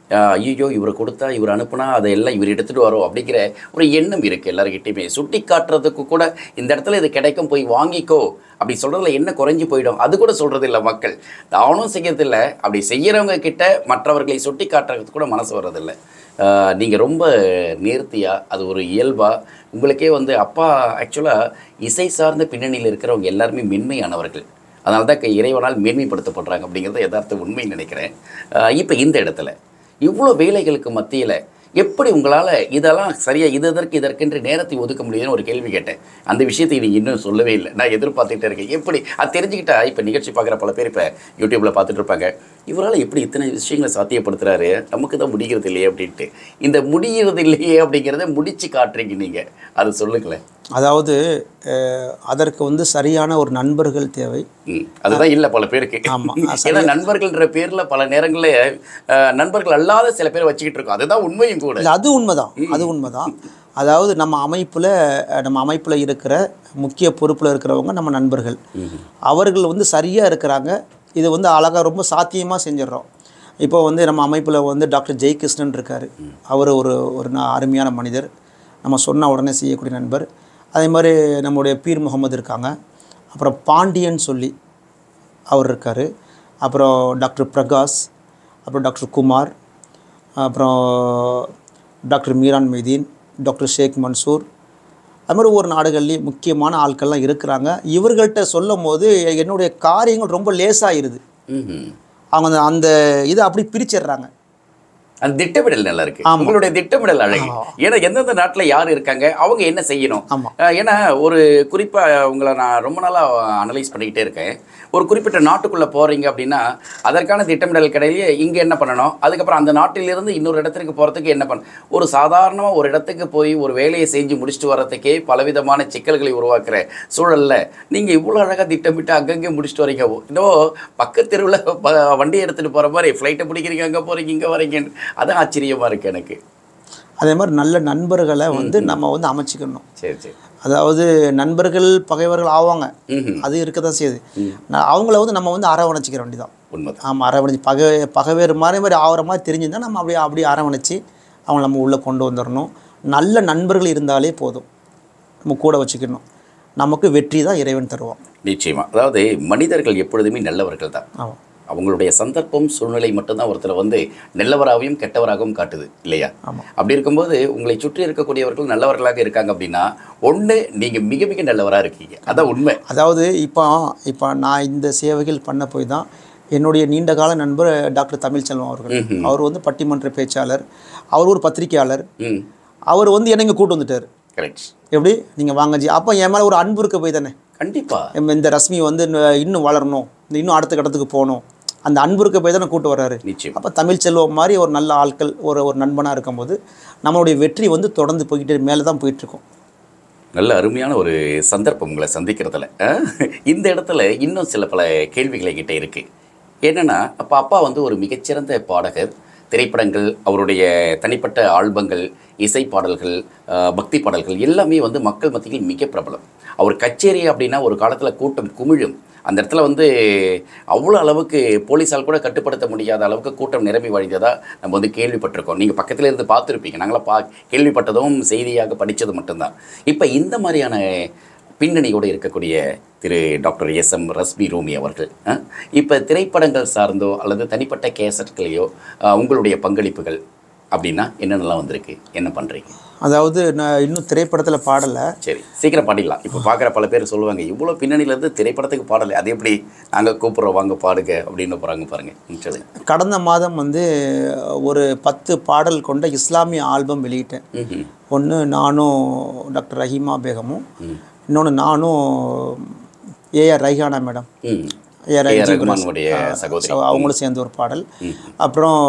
ஐயோ இவர் கொடுத்தா இவர் அனுப்புனா அதை எல்லாம் இவர் எடுத்துகிட்டு வரோம் அப்படிங்கிற ஒரு எண்ணம் இருக்குது எல்லாருக்கிட்டையுமே சுட்டி காட்டுறதுக்கு கூட இந்த இடத்துல இது கிடைக்கும் போய் வாங்கிக்கோ அப்படி சொல்கிறதுல என்ன குறைஞ்சி போயிடும் அது கூட சொல்கிறது இல்லை மக்கள் தானும் செய்யறதில்ல அப்படி செய்கிறவங்க கிட்ட மற்றவர்களை சுட்டி காட்டுறதுக்கு கூட மனசு வர்றதில்லை நீங்கள் ரொம்ப நேர்த்தியாக அது ஒரு இயல்பாக உங்களுக்கே வந்து அப்பா ஆக்சுவலாக இசை சார்ந்த பின்னணியில் இருக்கிறவங்க எல்லாருமே மென்மையானவர்கள் அதனால தான் க- இறைவனால் மேன்மைப்படுத்தப்படுறாங்க அப்படிங்கிறத யதார்த்த உண்மை நினைக்கிறேன் இப்போ இந்த இடத்துல இவ்வளோ வேலைகளுக்கு மத்தியில் எப்படி உங்களால் இதெல்லாம் சரியாக இது இதற்கு இதற்கென்று நேரத்தை ஒதுக்க முடியுதுன்னு ஒரு கேள்வி கேட்டேன் அந்த விஷயத்தை நீங்கள் இன்னும் சொல்லவே இல்லை நான் எதிர்பார்த்துட்டே இருக்கேன் எப்படி அது தெரிஞ்சுக்கிட்டா இப்போ நிகழ்ச்சி பார்க்குற பல பேர் இப்போ யூடியூப்பில் பார்த்துட்டு இருப்பாங்க இவரால் எப்படி இத்தனை விஷயங்களை சாத்தியப்படுத்துறாரு நமக்கு தான் முடிகிறது இல்லையே அப்படின்ட்டு இந்த முடிகிறது இல்லையே அப்படிங்கிறத முடிச்சு காட்டுறீங்க நீங்கள் அது சொல்லுங்களேன் அதாவது அஹ், அதற்கு வந்து சரியான ஒரு நண்பர்கள் தேவை ம் அதுதான் இல்லை பல பேருக்கு ஆமா. ஏன்னா நண்பர்கள்ன்ற பேரில் பல நேரங்களில் நண்பர்கள் அல்லாத சில பேர் வச்சுக்கிட்டு இருக்கோம் அதுதான் உண்மையும் கூட இல்லை அது உண்மைதான் அது உண்மைதான் அதாவது நம்ம அமைப்பில் நம்ம அமைப்பில் இருக்கிற முக்கிய பொறுப்பில் இருக்கிறவங்க நம்ம நண்பர்கள் அவர்கள் வந்து சரியாக இருக்கிறாங்க இது வந்து அழகாக ரொம்ப சாத்தியமாக செஞ்சிடுறோம் இப்போ வந்து நம்ம அமைப்பில் வந்து டாக்டர் ஜெயகிருஷ்ணன் இருக்கார் அவர் ஒரு ஒரு ந- அருமையான மனிதர் நம்ம சொன்ன உடனே செய்யக்கூடிய நண்பர் அதே மாதிரி நம்முடைய பீர் முகமது இருக்காங்க அப்புறம் பாண்டியன் சொல்லி அவர் இருக்கார் அப்புறம் டாக்டர் பிரகாஷ் அப்புறம் டாக்டர் குமார் அப்புறம் டாக்டர் மீரான் மெய்தீன் டாக்டர் ஷேக் மன்சூர் அது மாதிரி ஒவ்வொரு நாடுகள்லேயும் முக்கியமான ஆட்கள்லாம் இருக்கிறாங்க இவர்கள்ட்ட சொல்லும் போது என்னுடைய காரியங்கள் ரொம்ப லேசாயிருது ம்ஹும். அவங்க அந்த- அந்த இதை அப்படி பிரிச்சிடுறாங்க அந்த திட்டமிடல் நல்லா இருக்கு ஆமா. உங்களுடைய திட்டமிடல் அழகு ஏன்னா எந்தெந்த நாட்டுல யார் இருக்காங்க அவங்க என்ன செய்யணும் ஆமா. அஹ் ஏன்னா ஒரு குறிப்பா உங்களை நான் ரொம்ப நாளா அனலைஸ் பண்ணிக்கிட்டே இருக்கேன் ஒரு குறிப்பிட்ட நாட்டுக்குள்ள போறீங்க அப்படின்னா அதற்கான திட்டமிடல் கிடையிலேயே இங்க என்ன பண்ணணும் அதுக்கப்புறம் அந்த நாட்டிலிருந்து இன்னொரு இடத்துக்கு போறதுக்கு என்ன பண்ண ஒரு சாதாரணமா ஒரு இடத்துக்கு போய் ஒரு வேலையை செஞ்சு முடிச்சுட்டு வர்றதுக்கே பலவிதமான சிக்கல்களை உருவாக்குற சூழல்ல நீங்க இவ்வளவு அழகா திட்டமிட்டு அங்கங்கே முடிச்சுட்டு வரீங்க இன்னும் பக்கத்து தெருவில் வண்டி எடுத்துட்டு போற மாதிரி ஃப்ளைட்டை பிடிக்கிறீங்க அங்க போறீங்க இங்க வரீங்கன்னு அது ஆச்சரியமா இருக்கு எனக்கு அதே மாதிரி நல்ல நண்பர்களை வந்து நம்ம வந்து அமைச்சிக்கணும் சரி சரி அதாவது நண்பர்கள் பகைவர்கள் ஆவாங்க ம்ஹும். அது இருக்க தான் செய்யுது நான் அவங்கள வந்து நம்ம வந்து அரவணைச்சிக்கிற வேண்டியதான் உண்மைதான் ஆமாம் அரவணைச்சு பகை பகைவேறு மாதிரி மாதிரி ஆகிற மாதிரி தெரிஞ்சிருந்தால் நம்ம அப்படியே அப்படியே அரவணைச்சு அவங்கள நம்ம உள்ளே கொண்டு வந்துடணும் நல்ல நண்பர்கள் இருந்தாலே போதும் நம்ம கூட வச்சுக்கணும் நமக்கு வெற்றி தான் இறைவன் தருவான் நிச்சயமா அதாவது மனிதர்கள் எப்பொழுதுமே நல்லவர்கள் தான் ஆமாம் அவங்களுடைய சந்தர்ப்பம் சூழ்நிலை மட்டும்தான் ஒருத்தரை வந்து நல்லவராகவும் கெட்டவராகவும் காட்டுது இல்லையா ஆமா. அப்படி இருக்கும்போது உங்களை சுற்றி இருக்கக்கூடியவர்கள் நல்லவர்களாக இருக்காங்க அப்படின்னா ஒண்ணு நீங்க மிக மிக நல்லவரா இருக்கீங்க அதான் உண்மை அதாவது இப்போ இப்போ நான் இந்த சேவைகள் பண்ண போய் தான் என்னுடைய நீண்ட கால நண்பர் டாக்டர் தமிழ்ச்செல்வம் அவர்கள் அவர் வந்து பட்டிமன்ற பேச்சாளர் அவர் ஒரு பத்திரிக்கையாளர் ம் அவர் வந்து என்னை இங்கே கூட்டு வந்துட்டார் கரெக்ட் எப்படி நீங்கள் வாங்க ஜி அப்போ என் மேலே ஒரு அன்பு இருக்க போய் தானே கண்டிப்பா எம் இந்த ரஷ்மி வந்து இன்னும் இன்னும் வளரணும் இந்த இன்னும் அடுத்த கட்டத்துக்கு போகணும் அந்த அன்பு இருக்க போய் தானே கூட்டு வர்றாரு நிச்சயம் அப்போ தமிழ் செல்வம் மாதிரி ஒரு நல்ல ஆட்கள் ஒரு ஒரு நண்பனாக இருக்கும்போது நம்மளுடைய வெற்றி வந்து தொடர்ந்து போய்கிட்டே மேலே தான் போயிட்டுருக்கோம் நல்ல அருமையான ஒரு சந்தர்ப்பம் உங்களை சந்திக்கிறதுல அஹ், இந்த இடத்துல இன்னும் சில பல கேள்விகள் என்கிட்ட இருக்கு என்னன்னா அப்போ அப்பா வந்து ஒரு மிகச்சிறந்த பாடகர் திரைப்படங்கள் அவருடைய தனிப்பட்ட ஆல்பங்கள் இசை பாடல்கள் அஹ், பக்தி பாடல்கள் எல்லாமே வந்து மக்கள் மத்தியில் மிக பிரபலம் அவர் கச்சேரி அப்படின்னா ஒரு காலத்தில் கூட்டம் குமிழும் அந்த இடத்துல வந்து அவ்வளோ அளவுக்கு போலீஸால் கூட கட்டுப்படுத்த முடியாத அளவுக்கு கூட்டம் நிரம்பி வழிந்ததா நம்ம வந்து கேள்விப்பட்டிருக்கோம் நீங்கள் பக்கத்துல இருந்து பார்த்துருப்பீங்க நாங்களாம் பா கேள்விப்பட்டதும் செய்தியாக படித்தது மட்டும்தான் இப்போ இந்த மாதிரியான பின்னணியோடு இருக்கக்கூடிய Thiru doctor S M Rasmi Rumi அவர்கள் இப்போ திரைப்படங்கள் சார்ந்தோ அல்லது தனிப்பட்ட கேசட்களையோ அஹ், உங்களுடைய பங்களிப்புகள் அப்படின்னா என்னென்னலாம் வந்திருக்கு என்ன பண்ணுறீங்க அதாவது நான் இன்னும் திரைப்படத்தில் பாடலை சரி சீக்கிரம் பாடிடலாம் இப்போ பார்க்குற பல பேர் சொல்லுவாங்க இவ்வளோ பின்னணியிலேருந்து திரைப்படத்துக்கு பாடலை அது எப்படி நாங்கள் கூப்பிட்றோம் வாங்க பாடுங்க அப்படின்னு போகிறாங்க பாருங்க ம், சொல்லுங்க கடந்த மாதம் வந்து ஒரு பத்து பாடல் கொண்ட இஸ்லாமிய ஆல்பம் வெளியிட்டேன் ம்ஹும். ஒன்று நானும் டாக்டர் ரஹீமா பேகமும் இன்னொன்று நானும் ஏஆர் ரைஹானா மேடம் ம் ஏஆர் ஏ. ரகுமானுடைய சகோதரி ஸோ அவங்களும் சேர்ந்து ஒரு பாடல் அப்புறம்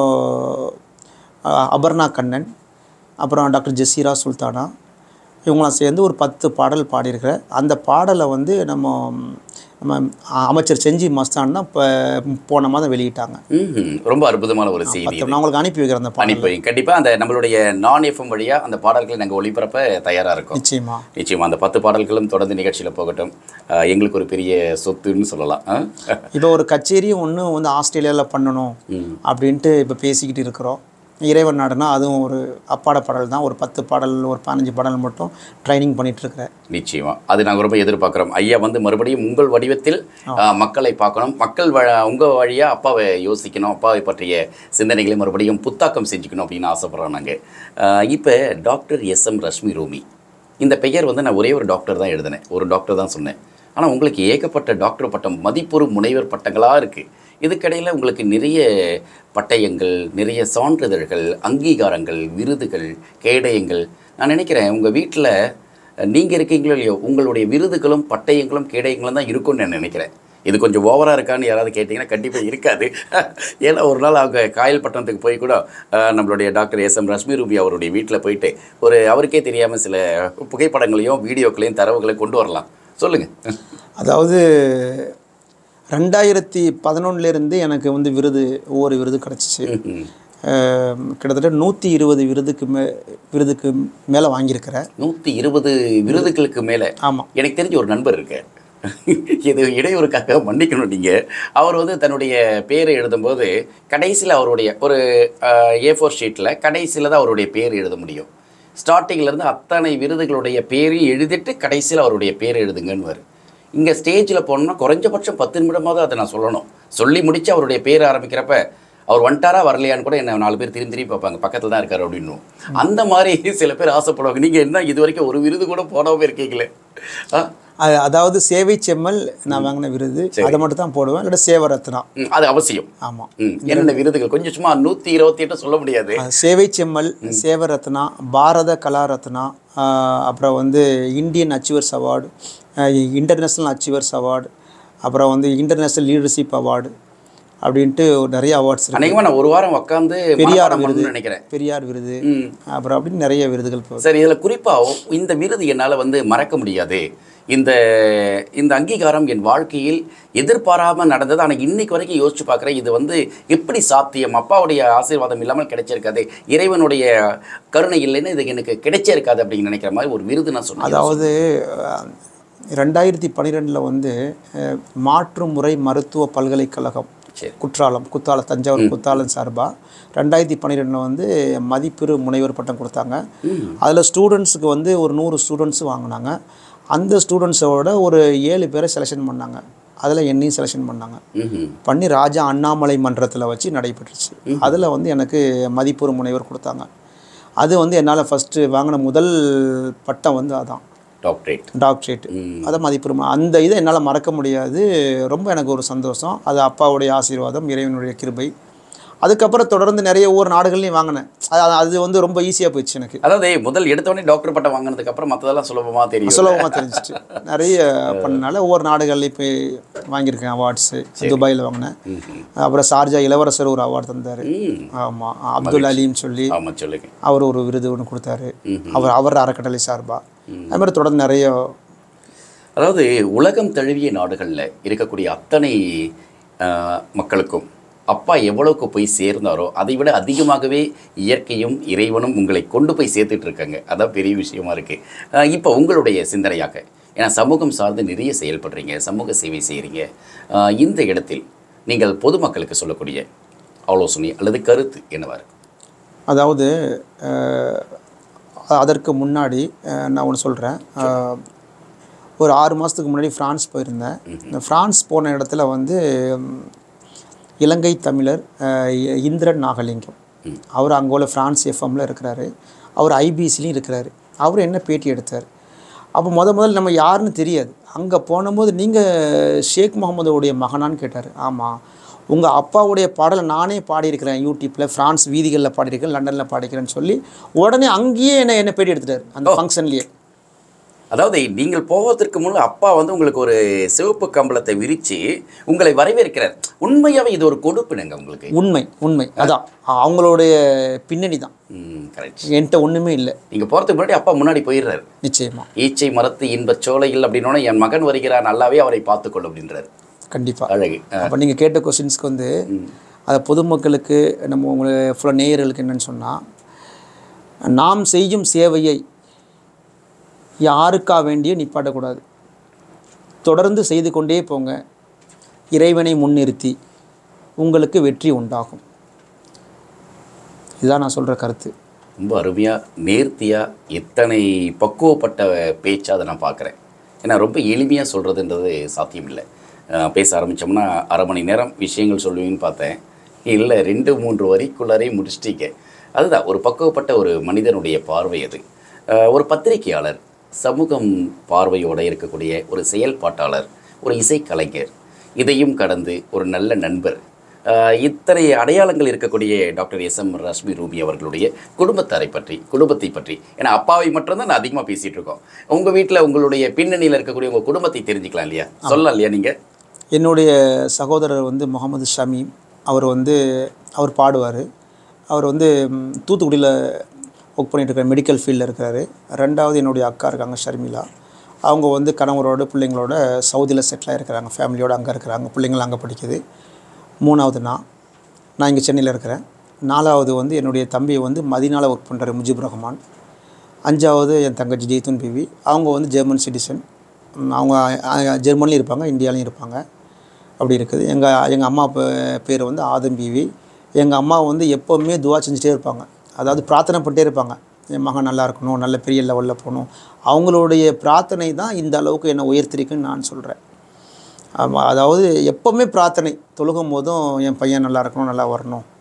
அஹ், அபர்ணா கண்ணன் அப்புறம் டாக்டர் ஜெசீரா சுல்தானா இவங்களாம் சேர்ந்து ஒரு பத்து பாடல் பாடியிருக்கிறேன் அந்த பாடலை வந்து நம்ம நம்ம அமைச்சர் செஞ்சி மஸ்தான் தான் இப்போ போன மாதம் வெளியிட்டாங்க ம்ஹும். ரொம்ப அற்புதமான ஒரு செய்தி பத்து நான் உங்களுக்கு அனுப்பி வைக்கிறேன் அந்த பாடல் அனுப்பி கண்டிப்பாக அந்த நம்மளுடைய நான் எஃப்எம் வழியாக அந்த பாடல்களை நாங்கள் ஒளிபரப்ப தயாராக இருக்கோம் நிச்சயமா நிச்சயமா அந்த பத்து பாடல்களும் தொடர்ந்து நிகழ்ச்சியில் போகட்டும் அஹ், எங்களுக்கு ஒரு பெரிய சொத்துன்னு சொல்லலாம் அஹ். இப்போ ஒரு கச்சேரியும் ஒன்று வந்து ஆஸ்திரேலியாவில் பண்ணணும் ம். அப்படின்ட்டு இப்போ பேசிக்கிட்டு இருக்கிறோம் இறைவன் நாடுனா அதுவும் ஒரு அப்பாட பாடல் தான் ஒரு பத்து பாடல் ஒரு பதினஞ்சு பாடல் மட்டும் ட்ரைனிங் பண்ணிகிட்ருக்கிறேன் நிச்சயமா அது நாங்கள் ரொம்ப எதிர்பார்க்குறோம் ஐயா வந்து மறுபடியும் உங்கள் வடிவத்தில் அஹ், மக்களை பார்க்கணும் மக்கள் வ உங்கள் வழியாக அப்பாவை யோசிக்கணும் அப்பாவை பற்றிய சிந்தனைகளை மறுபடியும் புத்தாக்கம் செஞ்சுக்கணும் அப்படின்னு ஆசைப்பட்றோம் நாங்கள் இப்போ doctor S M Rashmi Rumi இந்த பெயர் வந்து நான் ஒரே ஒரு டாக்டர் தான் எழுதினேன் ஒரு டாக்டர் தான் சொன்னேன் ஆனால் உங்களுக்கு ஏகப்பட்ட டாக்டர் பட்டம் மதிப்புறு முனைவர் பட்டங்களாக இருக்குது இதுக்கிடையில் உங்களுக்கு நிறைய பட்டயங்கள் நிறைய சான்றிதழ்கள் அங்கீகாரங்கள் விருதுகள் கேடயங்கள் நான் நினைக்கிறேன் உங்கள் வீட்டில் நீங்கள் இருக்கீங்களோ இல்லையோ உங்களுடைய விருதுகளும் பட்டயங்களும் கேடயங்களும் தான் இருக்கும்னு நான் நினைக்கிறேன் இது கொஞ்சம் ஓவராக இருக்கான்னு யாராவது கேட்டிங்கன்னா கண்டிப்பாக இருக்காது ஏன்னா ஒரு நாள் அவங்க காயல் பட்டணத்துக்கு போய் கூட அஹ், நம்மளுடைய doctor S M Rashmi Ruby அவருடைய வீட்டில் போயிட்டு ஒரு அவருக்கே தெரியாமல் சில புகைப்படங்களையும் வீடியோக்களையும் தரவுகளையும் கொண்டு வரலாம் சொல்லுங்கள் அதாவது ரெண்டாயிரத்தி பதினொன்னுலேருந்து எனக்கு வந்து விருது ஒவ்வொரு விருது கிடச்சிச்சு கிட்டத்தட்ட நூற்றி இருபது விருதுக்கு மே விருதுக்கு மேலே வாங்கியிருக்கிறேன் நூற்றி இருபது விருதுகளுக்கு மேலே ஆமாம் எனக்கு தெரிஞ்ச ஒரு நண்பர் இருக்கு இது இடையூறுக்காக மன்னிக்கணும் நீங்கள் அவர் வந்து தன்னுடைய பேரை எழுதும்போது கடைசியில் அவருடைய ஒரு ஏ ஃபோர் ஷீட்டில் கடைசியில் தான் அவருடைய பேர் எழுத முடியும் ஸ்டார்டிங்ல இருந்து அத்தனை விருதுகளுடைய பேரையும் எழுதிட்டு கடைசியில் அவருடைய பேர் எழுதுங்கன்னு வரும் இங்கே ஸ்டேஜில் போனோம்னா குறைஞ்சபட்சம் பத்து நிமிடமாவது அதை நான் சொல்லணும் சொல்லி முடித்து அவருடைய பேர் ஆரம்பிக்கிறப்ப அவர் வந்துட்டாரா வரலையான்னு கூட என்ன நாலு பேர் திரும்பி திரும்பி பார்ப்பாங்க பக்கத்தில் தான் இருக்காரு அப்படின்னு அந்த மாதிரி சில பேர் ஆசைப்படுவாங்க நீங்கள் என்ன இது வரைக்கும் ஒரு விருது கூட போடாமல் இருக்கீங்களே ஆ? அ- அதாவது சேவை செம்மல் நான் வாங்கின விருது அதை மட்டும் தான் போடுவேன் இல்லை சேவரத்னா ம், அது அவசியம் ஆமாம் ம், என்னென்ன விருதுகள் கொஞ்சம் சும்மா நூற்றி இருபத்தி எட்டு சொல்ல முடியாது சேவை செம்மல் சேவரத்னா பாரத கலாரத்னா ஆஹ் அப்புறம் வந்து Indian achievers award international achievers award அப்புறம் வந்து இன்டர்நேஷ்னல் லீடர்ஷிப் அவார்டு அப்படின்ட்டு நிறைய அவார்ட்ஸ் இருக்கு அநேகமாக நான் ஒரு வாரம் உட்காந்து பெரியார் மனப்பாடம் விருது பண்ணணும்னு நினைக்கிறேன் பெரியார் விருது ம் அப்புறம் அப்படின்னு நிறைய விருதுகள் போகுது சரி இதில் குறிப்பாக இந்த விருது என்னால் வந்து மறக்க முடியாது இந்த இந்த அங்கீகாரம் என் வாழ்க்கையில் எதிர்பாராமல் நடந்தது ஆனால் இன்னைக்கு வரைக்கும் யோசிச்சு பார்க்குறேன் இது வந்து எப்படி சாத்தியம் அப்பாவுடைய ஆசீர்வாதம் இல்லாமல் கிடைச்சிருக்காது இறைவனுடைய கருணை இல்லைன்னு இது எனக்கு கிடைச்சிருக்காது அப்படின்னு நினைக்கிற மாதிரி ஒரு விருது நான் சொன்னேன் அதாவது அஹ், ரெண்டாயிரத்தி பன்னிரெண்டில் வந்து அஹ், மாற்று முறை மருத்துவ பல்கலைக்கழகம் சரி குற்றாலம் குத்தாலம் தஞ்சாவூர் குத்தாலம் சார்பாக ரெண்டாயிரத்தி பன்னிரெண்டில் வந்து மதிப்பெரு முனைவர் பட்டம் கொடுத்தாங்க அதில் ஸ்டூடெண்ட்ஸுக்கு வந்து ஒரு நூறு ஸ்டூடெண்ட்ஸ் வாங்கினாங்க அந்த ஸ்டூடெண்ட்ஸோட ஒரு ஏழு பேரை செலெக்ஷன் பண்ணாங்க அதில் என்னையும் செலெக்ஷன் பண்ணாங்க ம்ஹும். பண்ணி ராஜா அண்ணாமலை மன்றத்தில் வச்சு நடைபெற்றுச்சு அதில் வந்து எனக்கு மதிப்பெரு முனைவர் கொடுத்தாங்க அது வந்து என்னால் ஃபஸ்ட்டு வாங்கின முதல் பட்டம் வந்து அதான் டாக்டரேட் டாக்டரேட் அதை மதிப்புரிமை அந்த இதை என்னால் மறக்க முடியாது ரொம்ப எனக்கு ஒரு சந்தோஷம் அது அப்பாவுடைய ஆசீர்வாதம் இறைவனுடைய கிருபை அதுக்கப்புறம் தொடர்ந்து நிறைய ஒவ்வொரு நாடுகள்லையும் வாங்கினேன் அது அது வந்து ரொம்ப ஈஸியாக போயிடுச்சு எனக்கு அதாவது முதல் எடுத்தோடனே டாக்டர் பட்டம் வாங்கினதுக்கு அப்புறம் மற்றதெல்லாம் சுலபமாக தெரியும் சுலபமாக தெரிஞ்சிச்சு நிறைய பண்ணனால ஒவ்வொரு நாடுகள்லையும் போய் வாங்கியிருக்கேன் அவார்ட்ஸு துபாயில் வாங்கினேன் அப்புறம் ஷார்ஜா இளவரசர் ஒரு அவார்டு தந்தார் ம் ஆமாம் அப்துல் அலின்னு சொல்லி ஆமாம் சொல்லுங்க அவர் ஒரு விருது ஒன்று கொடுத்தாரு அவர் அவர் அறக்கட்டளை சார்பாக அது மாதிரி தொடர்ந்து நிறைய அதாவது உலகம் தழுவிய நாடுகளில் இருக்கக்கூடிய அத்தனை ஆஹ், மக்களுக்கும் அப்பா எவ்வளவுக்கு போய் சேர்ந்தாரோ அதை விட அதிகமாகவே இயற்கையும் இறைவனும் உங்களை கொண்டு போய் சேர்த்துட்டு இருக்காங்க அதான் பெரிய விஷயமா இருக்கு ஆஹ், இப்போ உங்களுடைய சிந்தனையாக ஏன்னா சமூகம் சார்ந்து நிறைய செயல்படுறீங்க சமூக சேவை செய்கிறீங்க ஆஹ், இந்த இடத்தில் நீங்கள் பொதுமக்களுக்கு சொல்லக்கூடிய ஆலோசனை அல்லது கருத்து என்னவா இருக்கு அதாவது அஹ், அதற்கு முன்னாடி அஹ், நான் ஒன்று சொல்கிறேன் ஒரு ஆறு மாதத்துக்கு முன்னாடி ஃப்ரான்ஸ் போயிருந்தேன் இந்த ஃப்ரான்ஸ் போன இடத்துல வந்து ம், இலங்கை தமிழர் அஹ், இ- இந்திரன் நாகலிங்கம் அவர் அங்கே உள்ள ஃப்ரான்ஸ் எஃப்எம்மில் இருக்கிறாரு அவர் ஐபிசிலையும் இருக்கிறாரு அவர் என்ன பேட்டி எடுத்தார் அப்போ முத முதல்ல நம்ம யாருன்னு தெரியாது அங்கே போனபோது நீங்கள் ஷேக் முகமதுடைய மகனான்னு கேட்டார் ஆமாம் உங்கள் அப்பாவுடைய பாடலை நானே பாடியிருக்கிறேன் யூடியூப்பில் ஃப்ரான்ஸ் வீதிகளில் பாடியிருக்கேன் லண்டனில் பாடிக்கிறேன்னு சொல்லி உடனே அங்கேயே என்ன என்ன பேட்டி எடுத்துட்டார் அந்த ஃபங்க்ஷன்லேயே அதாவது நீங்கள் போவதற்கு முன் அப்பா வந்து உங்களுக்கு ஒரு சிவப்பு கம்பளத்தை விரித்து உங்களை வரவேற்கிறார் உண்மையாகவே இது ஒரு கொடுப்பினுங்க உங்களுக்கு உண்மை உண்மை அதான் அவங்களுடைய பின்னணி தான் ம் கரெக்ட் என்கிட்ட ஒன்றுமே இல்லை நீங்கள் போகிறதுக்கு முன்னாடி அப்பா முன்னாடி போயிடுறாரு நிச்சயமா ஈச்சை மரத்து இன்பச் சோலையில் அப்படின்னோட என் மகன் வருகிறார் நல்லாவே அவரை பார்த்துக்கொள் அப்படின்றாரு கண்டிப்பாக அழகு ஆ, அப்போ நீங்கள் கேட்ட கொஸ்டின்ஸ்க்கு வந்து அதை பொதுமக்களுக்கு நம்ம உங்களை ஃபுல்லாக நேயர்களுக்கு என்னன்னு சொன்னால் நாம் செய்யும் சேவையை யாருக்கா வேண்டிய நிப்பாட்டக்கூடாது தொடர்ந்து செய்து கொண்டே போங்க இறைவனை முன்னிறுத்தி உங்களுக்கு வெற்றி உண்டாகும் இதுதான் நான் சொல்கிற கருத்து ரொம்ப அருமையாக நேர்த்தியாக இத்தனை பக்குவப்பட்ட பேச்சா அதை நான் பார்க்குறேன் ஏன்னா ரொம்ப எளிமையாக சொல்கிறதுன்றது சாத்தியம் இல்லை அஹ், பேச ஆரம்பித்தோம்னா அரை மணி நேரம் விஷயங்கள் சொல்லுவீங்கன்னு பார்த்தேன் இல்லை ரெண்டு மூன்று வரிக்குள்ளாரே முடிச்சிட்டீங்க அதுதான் ஒரு பக்குவப்பட்ட ஒரு மனிதனுடைய பார்வை அது அஹ், ஒரு பத்திரிகையாளர் சமூகம் பார்வையோடு இருக்கக்கூடிய ஒரு செயல்பாட்டாளர் ஒரு இசைக்கலைஞர் இதையும் கடந்து ஒரு நல்ல நண்பர் ஆஹ் இத்தனை அடையாளங்கள் இருக்கக்கூடிய doctor S M Rashmi Ruby அவர்களுடைய குடும்பத்தாரை பற்றி குடும்பத்தை பற்றி ஏன்னா அப்பாவை மட்டும்தான் நான் அதிகமாக பேசிகிட்டு இருக்கோம் உங்கள் வீட்டில் உங்களுடைய பின்னணியில் இருக்கக்கூடிய உங்கள் குடும்பத்தை தெரிஞ்சுக்கலாம் இல்லையா சொல்லலாம் இல்லையா நீங்கள் என்னுடைய சகோதரர் வந்து முகமது ஷமீம் அவர் வந்து அவர் பாடுவார் அவர் வந்து ம், தூத்துக்குடியில் ஒர்க் பண்ணிட்டு இருக்காரு மெடிக்கல் ஃபீல்டில் இருக்கிறாரு ரெண்டாவது என்னுடைய அக்கா இருக்காங்க ஷர்மிளா அவங்க வந்து கணவரோட பிள்ளைங்களோட சவுதியில் செட்டில் இருக்கிறாங்க ஃபேமிலியோடு அங்கே இருக்கிறாங்க பிள்ளைங்களும் அங்கே படிக்குது மூணாவது நான் நான் இங்கே சென்னையில் இருக்கிறேன் நாலாவது வந்து என்னுடைய தம்பி வந்து மதினால ஒர்க் பண்ணுறாரு முஜிபுர் ரஹ்மான் அஞ்சாவது என் தங்கச்சி ஜெய்துன் பிவி அவங்க வந்து ஜெர்மன் சிட்டிசன் அவங்க அஹ், ஜெர்மன்லேயும் இருப்பாங்க இந்தியாலையும் இருப்பாங்க அப்படி இருக்குது எங்கள் எங்கள் அம்மா பே- பேர் வந்து ஆதம் பிவி எங்கள் அம்மா வந்து எப்போவுமே துவா செஞ்சுட்டே இருப்பாங்க அதாவது பிரார்த்தனை பண்ணிட்டே இருப்பாங்க என் மகன் நல்லா இருக்கணும் நல்ல பெரிய லெவலில் போகணும் அவங்களுடைய பிரார்த்தனை தான் இந்த அளவுக்கு என்னை உயர்த்திருக்குன்னு நான் சொல்கிறேன் ஆமாம் அதாவது எப்போவுமே பிரார்த்தனை தொழுகும் போதும் என் பையன் நல்லா இருக்கணும் நல்லா வரணும்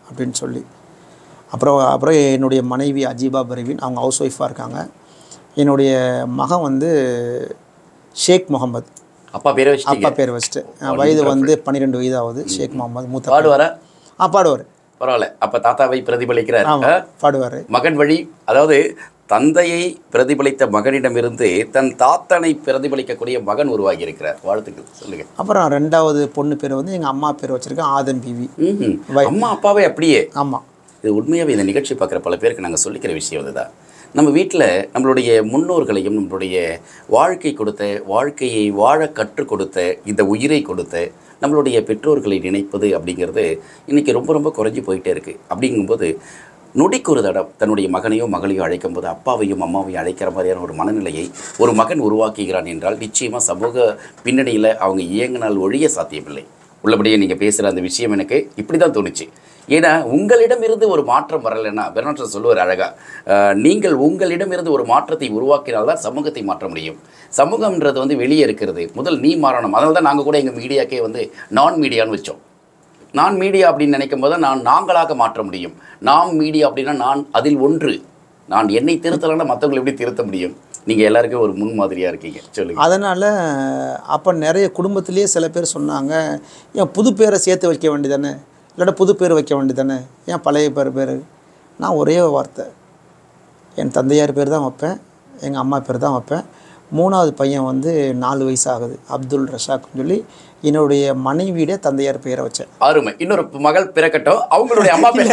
அப்படின்னு சொல்லி அப்புறம் அப்புறம் என்னுடைய மனைவி அஜீபா பரவீன் அவங்க ஹவுஸ் ஒய்ஃபாக இருக்காங்க என்னுடைய மகன் வந்து ஷேக் முகமது அப்பா பேரை வச்சுட்டீங்க அப்பா பேர் வச்சுட்டு வயது வந்து பன்னிரெண்டு வயது ஆகுது ஷேக் முகமது மூத்த பாடுவாரா ஆ பாடுவார் பரவாயில்ல அப்ப தாத்தாவை பிரதிபலிக்கிறார் ஆ? ஆமாம் பாடுவார் மகன் வழி அதாவது தந்தையை பிரதிபலித்த மகனிடமிருந்து தன் தாத்தனை பிரதிபலிக்கக்கூடிய மகன் உருவாகி இருக்கிறார் வாழ்த்துக்கள் சொல்லுங்க அப்புறம் ரெண்டாவது பொண்ணு பேர் வந்து எங்கள் அம்மா பேர் வச்சுருக்கேன் ஆதன் பிவி ம்ஹும். அம்மா அப்பாவே அப்படியே ஆமாம் இது உண்மையாகவே இந்த நிகழ்ச்சி பார்க்குற பல பேருக்கு நாங்கள் சொல்லிக்கிற விஷயம் இதுதான் நம்ம வீட்டில் நம்மளுடைய முன்னோர்களையும் நம்மளுடைய வாழ்க்கை கொடுத்த வாழ்க்கையை வாழ கற்றுக் கொடுத்த இந்த உயிரை கொடுத்த நம்மளுடைய பெற்றோர்களை நினைப்பது அப்படிங்கிறது இன்றைக்கி ரொம்ப ரொம்ப குறைஞ்சி போயிட்டே இருக்குது அப்படிங்கும்போது நொடிக்கு ஒரு தடம் தன்னுடைய மகனையோ மகளையோ அழைக்கும் போது அப்பாவையும் அம்மாவையும் அழைக்கிற மாதிரியான ஒரு மனநிலையை ஒரு மகன் உருவாக்குகிறான் என்றால் நிச்சயமாக சமூக பின்னணியில் அவங்க இயங்கினால் ஒழிய சாத்தியமில்லை உள்ளபடியே நீங்கள் பேசுகிற அந்த விஷயம் எனக்கு இப்படி தான் தோணுச்சு ஏன்னா உங்களிடமிருந்து ஒரு மாற்றம் வரலைன்னா பெர்னாட்சன் சொல்லுவார் அழகா அஹ், நீங்கள் உங்களிடமிருந்து ஒரு மாற்றத்தை உருவாக்கினால்தான் சமூகத்தை மாற்ற முடியும் சமூகம்ன்றது வந்து வெளியே இருக்கிறது முதல் நீ மாறணும் அதனால தான் நாங்கள் கூட எங்கள் மீடியாக்கே வந்து நான் மீடியான்னு வச்சோம் நான் மீடியா அப்படின்னு நினைக்கும் போது நான் நாங்களாக மாற்ற முடியும் நாம் மீடியா அப்படின்னா நான் அதில் ஒன்று நான் என்னை திருத்தலைன்னா மற்றவங்களை எப்படி திருத்த முடியும் நீங்கள் எல்லாருக்கும் ஒரு முன்மாதிரியாக இருக்கீங்க சொல்லுங்க அதனால் அப்போ நிறைய குடும்பத்திலேயே சில பேர் சொன்னாங்க ஏன் புது பேரை சேர்த்து வைக்க வேண்டியதானே இல்லாட்டா புது பேர் வைக்க வேண்டியதானே ஏன் பழைய பேர் பேர் நான் ஒரே வார்த்தை என் தந்தையார் பேர் தான் வைப்பேன் எங்கள் அம்மா பேர் தான் வைப்பேன் மூணாவது பையன் வந்து நாலு வயசு ஆகுது அப்துல் ரஷாக்னு சொல்லி என்னுடைய மனைவியிட தந்தையார் பேரை வச்சேன் அருமை இன்னொரு மகள் பிறக்கட்டும் அவங்களுடைய அம்மா பேர்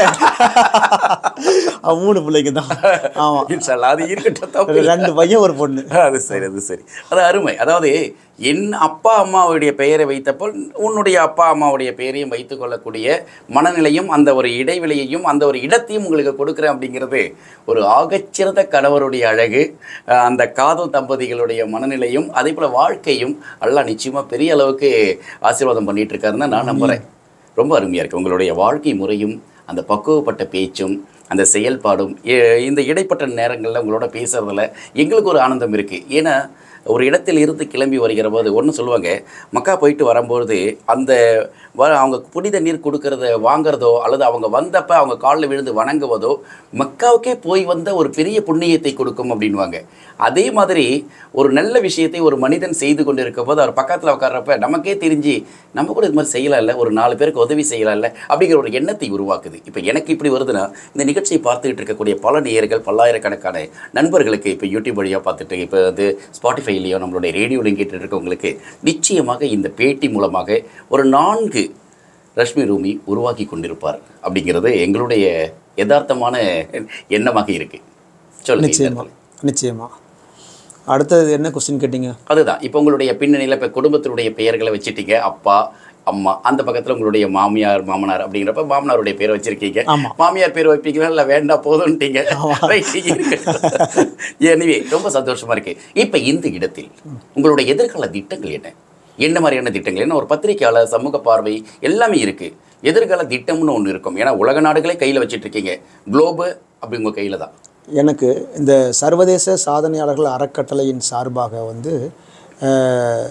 அவன் மூணு பிள்ளைங்க தான் ஆமாம் இன்ஷால்லா, அது இருக்கட்டும் தப்பு இல்ல. ரெண்டு பையன் ஒரு பொண்ணு அது சரி அது சரி அது அருமை அதாவது என் அப்பா அம்மாவுடைய பெயரை வைத்தப்போ உன்னுடைய அப்பா அம்மாவுடைய பெயரையும் வைத்துக் கொள்ளக்கூடிய மனநிலையும் அந்த ஒரு இடைவெளியையும் அந்த ஒரு இடத்தையும் உங்களுக்கு கொடுக்குறேன் அப்படிங்கிறது ஒரு ஆகச்சிறந்த கணவருடைய அழகு அஹ் அந்த காதல் தம்பதிகளுடைய மனநிலையும் அதே போல் வாழ்க்கையும் அல்லாஹ் நிச்சயமாக பெரிய அளவுக்கு ஆசீர்வாதம் பண்ணிட்டு இருக்காருன்னு நான் நம்புகிறேன் ரொம்ப அருமையாக இருக்குது உங்களுடைய வாழ்க்கை முறையும் அந்த பக்குவப்பட்ட பேச்சும் அந்த செயல்பாடும் எ- இந்த இடைப்பட்ட நேரங்களில் உங்களோட பேசுகிறதுல எங்களுக்கு ஒரு ஆனந்தம் இருக்குது ஏன்னா ஒரு இடத்தில் இருந்து கிளம்பி வருகிற போது ஒன்று சொல்லுவாங்க மக்கா போயிட்டு வரும்போது அந்த வ அவங்க புனித நீர் கொடுக்கறத வாங்குறதோ அல்லது அவங்க வந்தப்ப அவங்க காலில் விழுந்து வணங்குவதோ மக்காவுக்கே போய் வந்த ஒரு பெரிய புண்ணியத்தை கொடுக்கும் அப்படின்வாங்க அதே மாதிரி ஒரு நல்ல விஷயத்தை ஒரு மனிதன் செய்து கொண்டு இருக்கும் போது அவர் பக்கத்தில் உட்கார்றப்ப நமக்கே தெரிஞ்சு நம்ம கூட இது மாதிரி செய்யலாம்ல ஒரு நாலு பேருக்கு உதவி செய்யலாம்ல அப்படிங்கிற ஒரு எண்ணத்தை உருவாக்குது இப்போ எனக்கு இப்படி வருதுன்னா இந்த நிகழ்ச்சியை பார்த்துக்கிட்டு இருக்கக்கூடிய பல நேயர்கள் பல்லாயிரக்கணக்கான நண்பர்களுக்கு இப்போ யூடியூப் வழியாக பார்த்துட்டு இப்போ வந்து ஸ்பாட்டிஃபைலையோ நம்மளுடைய ரேடியோலையும் கேட்டுட்டு இருக்கவங்களுக்கு நிச்சயமாக இந்த பேட்டி மூலமாக ஒரு நான்கு ரஷ்மி ரூமி உருவாக்கி கொண்டிருப்பார் அப்படிங்கிறது எங்களுடைய யதார்த்தமான எண்ணமாக இருக்கு சொல்லுங்க இந்த நிச்சயமா இடத்துல. நிச்சயமா அடுத்தது என்ன கொஸ்டின் கேட்டீங்க அதுதான் இப்போ உங்களுடைய பின்னணியில் இப்போ குடும்பத்தினுடைய பெயர்களை வச்சுட்டீங்க அப்பா அம்மா அந்த பக்கத்தில் உங்களுடைய மாமியார் மாமனார் அப்படிங்கிறப்ப மாமனாருடைய பேரை வச்சிருக்கீங்க ஆமா. மாமியார் பேர் வைப்பீங்களா இல்லை வேண்டாம் போதும்ட்டீங்க Right, இருக்கு. எனவே ரொம்ப சந்தோஷமா இருக்கு இப்போ இந்த இடத்தில் உங்களுடைய எதிர்கால திட்டங்கள் என்ன என்ன மாதிரியான திட்டங்கள் என்ன ஒரு பத்திரிக்கையாளர் சமூக பார்வை எல்லாமே இருக்கு எதிர்கால திட்டம்னு ஒன்று இருக்கும் ஏன்னா உலக நாடுகளே கையில் வச்சிட்டு இருக்கீங்க குளோபு அப்படி உங்கள் கையில் தான் எனக்கு இந்த சர்வதேச சாதனையாளர்கள் அறக்கட்டளையின் சார்பாக வந்து அஹ்,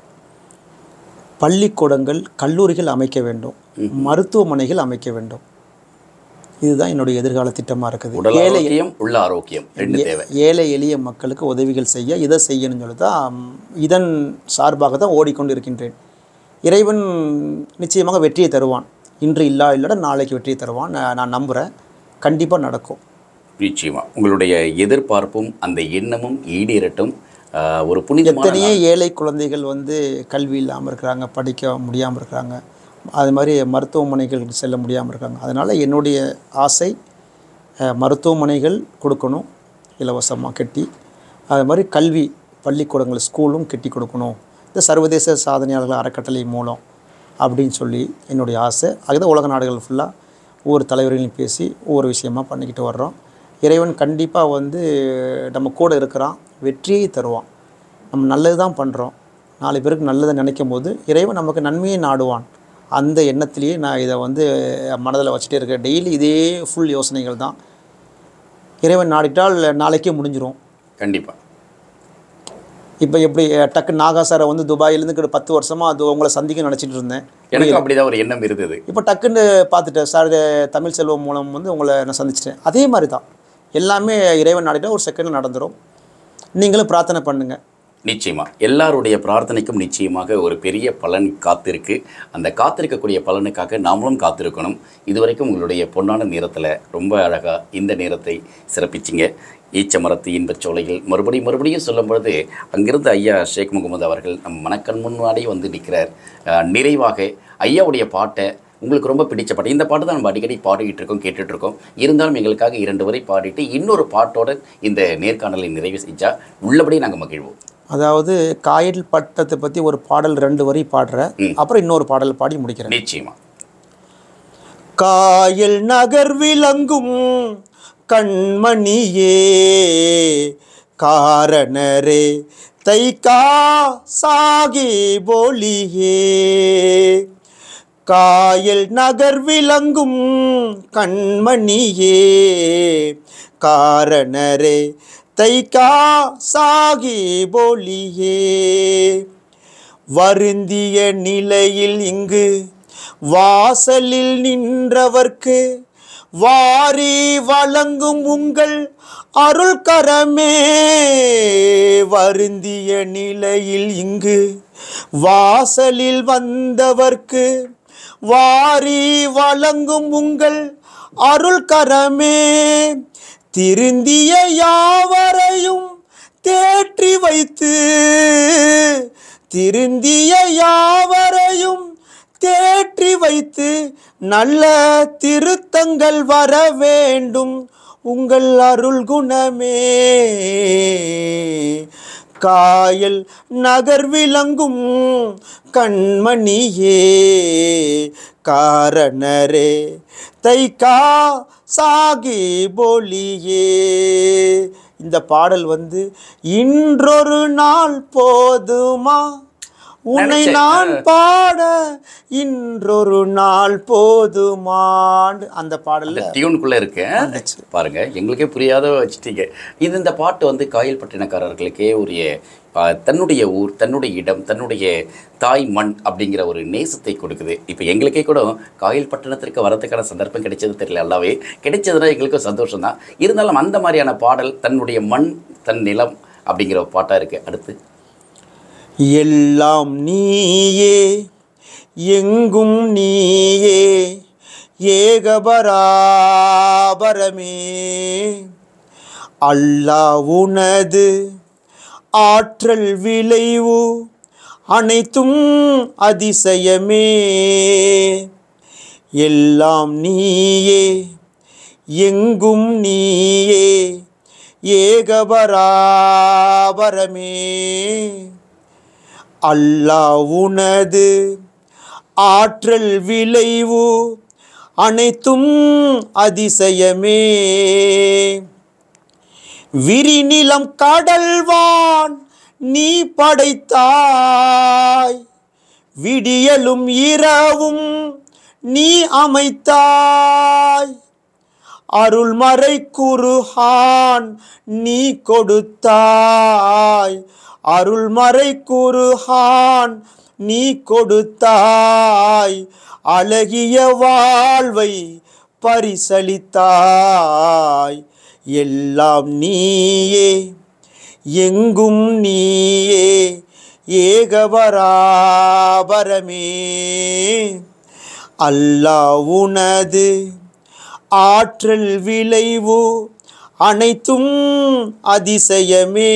பள்ளிக்கூடங்கள் கல்லூரிகள் அமைக்க வேண்டும் மருத்துவமனைகள் அமைக்க வேண்டும் இதுதான் என்னுடைய எதிர்கால திட்டமாக இருக்குது உடல் ஆரோக்கியம் உள்ள ஆரோக்கியம் ரெண்டு தேவை ஏழை எளிய மக்களுக்கு உதவிகள் செய்ய இதை செய்யணும்னு சொல்லி தான் ம், இதன் சார்பாக தான் ஓடிக்கொண்டு இருக்கின்றேன் இறைவன் நிச்சயமாக வெற்றியை தருவான் இன்று இல்லா இல்லட நாளைக்கு வெற்றியை தருவான் நான் நான் நம்புகிறேன் கண்டிப்பாக நடக்கும் நிச்சயமா உங்களுடைய எதிர்பார்ப்பும் அந்த எண்ணமும் ஈடேறட்டும் ஆஹ், ஒரு புனிதமான எத்தனையோ ஏழை குழந்தைகள் வந்து கல்வி இல்லாமல் இருக்கிறாங்க படிக்க முடியாமல் இருக்கிறாங்க அது மாதிரி மருத்துவமனைகளுக்கு செல்ல முடியாமல் இருக்காங்க அதனால் என்னுடைய ஆசை அஹ், மருத்துவமனைகள் கொடுக்கணும் இலவசமாக கட்டி அது மாதிரி கல்வி பள்ளிக்கூடங்கள் ஸ்கூலும் கட்டி கொடுக்கணும் இந்த சர்வதேச சாதனையாளர்கள் அறக்கட்டளை மூலம் அப்படின்னு சொல்லி என்னுடைய ஆசை அதுதான் உலக நாடுகள் ஃபுல்லாக ஒவ்வொரு தலைவர்களையும் பேசி ஒவ்வொரு விஷயமா பண்ணிக்கிட்டு வர்றோம் இறைவன் கண்டிப்பாக வந்து நம்ம கூட இருக்கிறான் வெற்றியை தருவான் நம்ம நல்லது தான் பண்ணுறோம் நாலு பேருக்கு நல்லதை நினைக்கும் போது இறைவன் நமக்கு நன்மையை நாடுவான் அந்த எண்ணத்திலேயே நான் இதை வந்து மனதில் வச்சுட்டே இருக்கேன் டெய்லி இதே ஃபுல் யோசனைகள் தான் இறைவன் நாடிட்டால் நாளைக்கே முடிஞ்சிரும் கண்டிப்பா இப்போ எப்படி அஹ், டக்கு நாகா சாரை வந்து துபாயிலேருந்து கிட்ட பத்து வருஷமாக அது உங்களை சந்திக்க நினச்சிட்டு இருந்தேன் எனக்கும் அப்படிதான் ஒரு எண்ணம் இருந்தது இப்போ டக்குன்னு பார்த்துட்டேன் சார் இது தமிழ் செல்வம் மூலம் வந்து உங்களை நான் சந்திச்சிட்டேன் அதே மாதிரி தான் எல்லாமே இறைவன் நாடினா ஒரு செகண்டில் நடந்துடும் நீங்களும் பிரார்த்தனை பண்ணுங்கள் நிச்சயமா எல்லாருடைய பிரார்த்தனைக்கும் நிச்சயமாக ஒரு பெரிய பலன் காத்திருக்கு அந்த காத்திருக்கக்கூடிய பலனுக்காக நாமளும் காத்திருக்கணும் இதுவரைக்கும் உங்களுடைய பொன்னான நேரத்தில் ரொம்ப அழகாக இந்த நேரத்தை சிறப்பிச்சிங்க ஈச்ச மரத்து இன்பச் சோலையில் மறுபடியும் மறுபடியும் சொல்லும் பொழுது அங்கிருந்து ஐயா ஷேக் முகமது அவர்கள் நம் மனக்கண் முன்னாடி வந்து நிற்கிறார் அஹ், நிறைவாக ஐயாவுடைய பாட்டை உங்களுக்கு ரொம்ப பிடிச்ச பாட்டு இந்த பாட்டு தான் நம்ம அடிக்கடி பாடிக்கிட்டு இருக்கோம் கேட்டுட்டு இருக்கோம் இருந்தாலும் எங்களுக்காக இரண்டு வரை பாடிட்டு இன்னொரு பாட்டோட இந்த நேர்காணலை நிறைவு செஞ்சா உள்ளபடி நாங்கள் மகிழ்வோம் அதாவது காயல் பட்டத்தை பற்றி ஒரு பாடல் ரெண்டு வரி பாடுறேன் அப்புறம் இன்னொரு பாடல் பாடி முடிக்கிறேன் நிச்சயமா காயல் நகர் விளங்கும் கண்மணியே காரணரே தைக்கா சாகி போலியே காயல் நகர் விளங்கும் கண்மணியே காரணரே தைக்கா சாகி போலியே வருந்திய நிலையில் இங்கு வாசலில் நின்றவர்க்கு வாரி வழங்கும் உங்கள் அருள் கரமே வருந்திய நிலையில் இங்கு வாசலில் வந்தவர்க்கு வாரி வழங்கும் உங்கள் அருள் கரமே திருந்திய யாவரையும் தேற்றி வைத்து திருந்திய யாவரையும் தேற்றி வைத்து நல்ல திருத்தங்கள் வர வேண்டும் உங்கள் அருள் குணமே காயல் நகர் விளங்கும் கண்மணியே காரணரே தைக்கா சாகி போலியே இந்த பாடல் வந்து இன்றொரு நாள் போதுமா உன்னை நினைச்சேன். நான் பாட இன்றொரு நாள் போதுமான்னு அந்த பாடல்ல டியூனுக்குள்ளே இருக்கு வந்துச்சு. பாருங்க எங்களுக்கே புரியாத வச்சுட்டீங்க இது இந்த பாட்டு வந்து காயல் பட்டினக்காரர்களுக்கே உரிய ஆ, தன்னுடைய ஊர் தன்னுடைய இடம் தன்னுடைய தாய் மண் அப்படிங்கிற ஒரு நேசத்தை கொடுக்குது இப்போ எங்களுக்கே கூட காயல் பட்டணத்திற்கு வரதுக்கான சந்தர்ப்பம் கிடைச்சது தெரியல அல்லாவே கிடைச்சதுன்னா எங்களுக்கும் சந்தோஷம் தான் இருந்தாலும் அந்த மாதிரியான பாடல் தன்னுடைய மண் தன் நிலம் அப்படிங்கிற ஒரு பாட்டாக இருக்குது அடுத்து எல்லாம் நீயே எங்கும் நீயே ஏகபராபரமே அல்லாஹ் உனது ஆற்றல் விளைவு அனைத்தும் அதிசயமே எல்லாம் நீயே எங்கும் நீயே ஏகபராபரமே அல்லாஹ் உனது ஆற்றல் விளைவு அனைத்தும் அதிசயமே விரிநிலம் கடல்வான் நீ படைத்தாய் விடியலும் இரவும் நீ அமைத்தாய் அருள்மறை குருஹான் நீ கொடுத்தாய் அருள்மறை குருஹான் நீ கொடுத்தாய் அழகிய வாழ்வை பரிசளித்தாய் எல்லாம் நீயே எங்கும் நீயே ஏகபராபரமே அல்லாஹ் உனது ஆற்றல் விளைவு அனைத்தும் அதிசயமே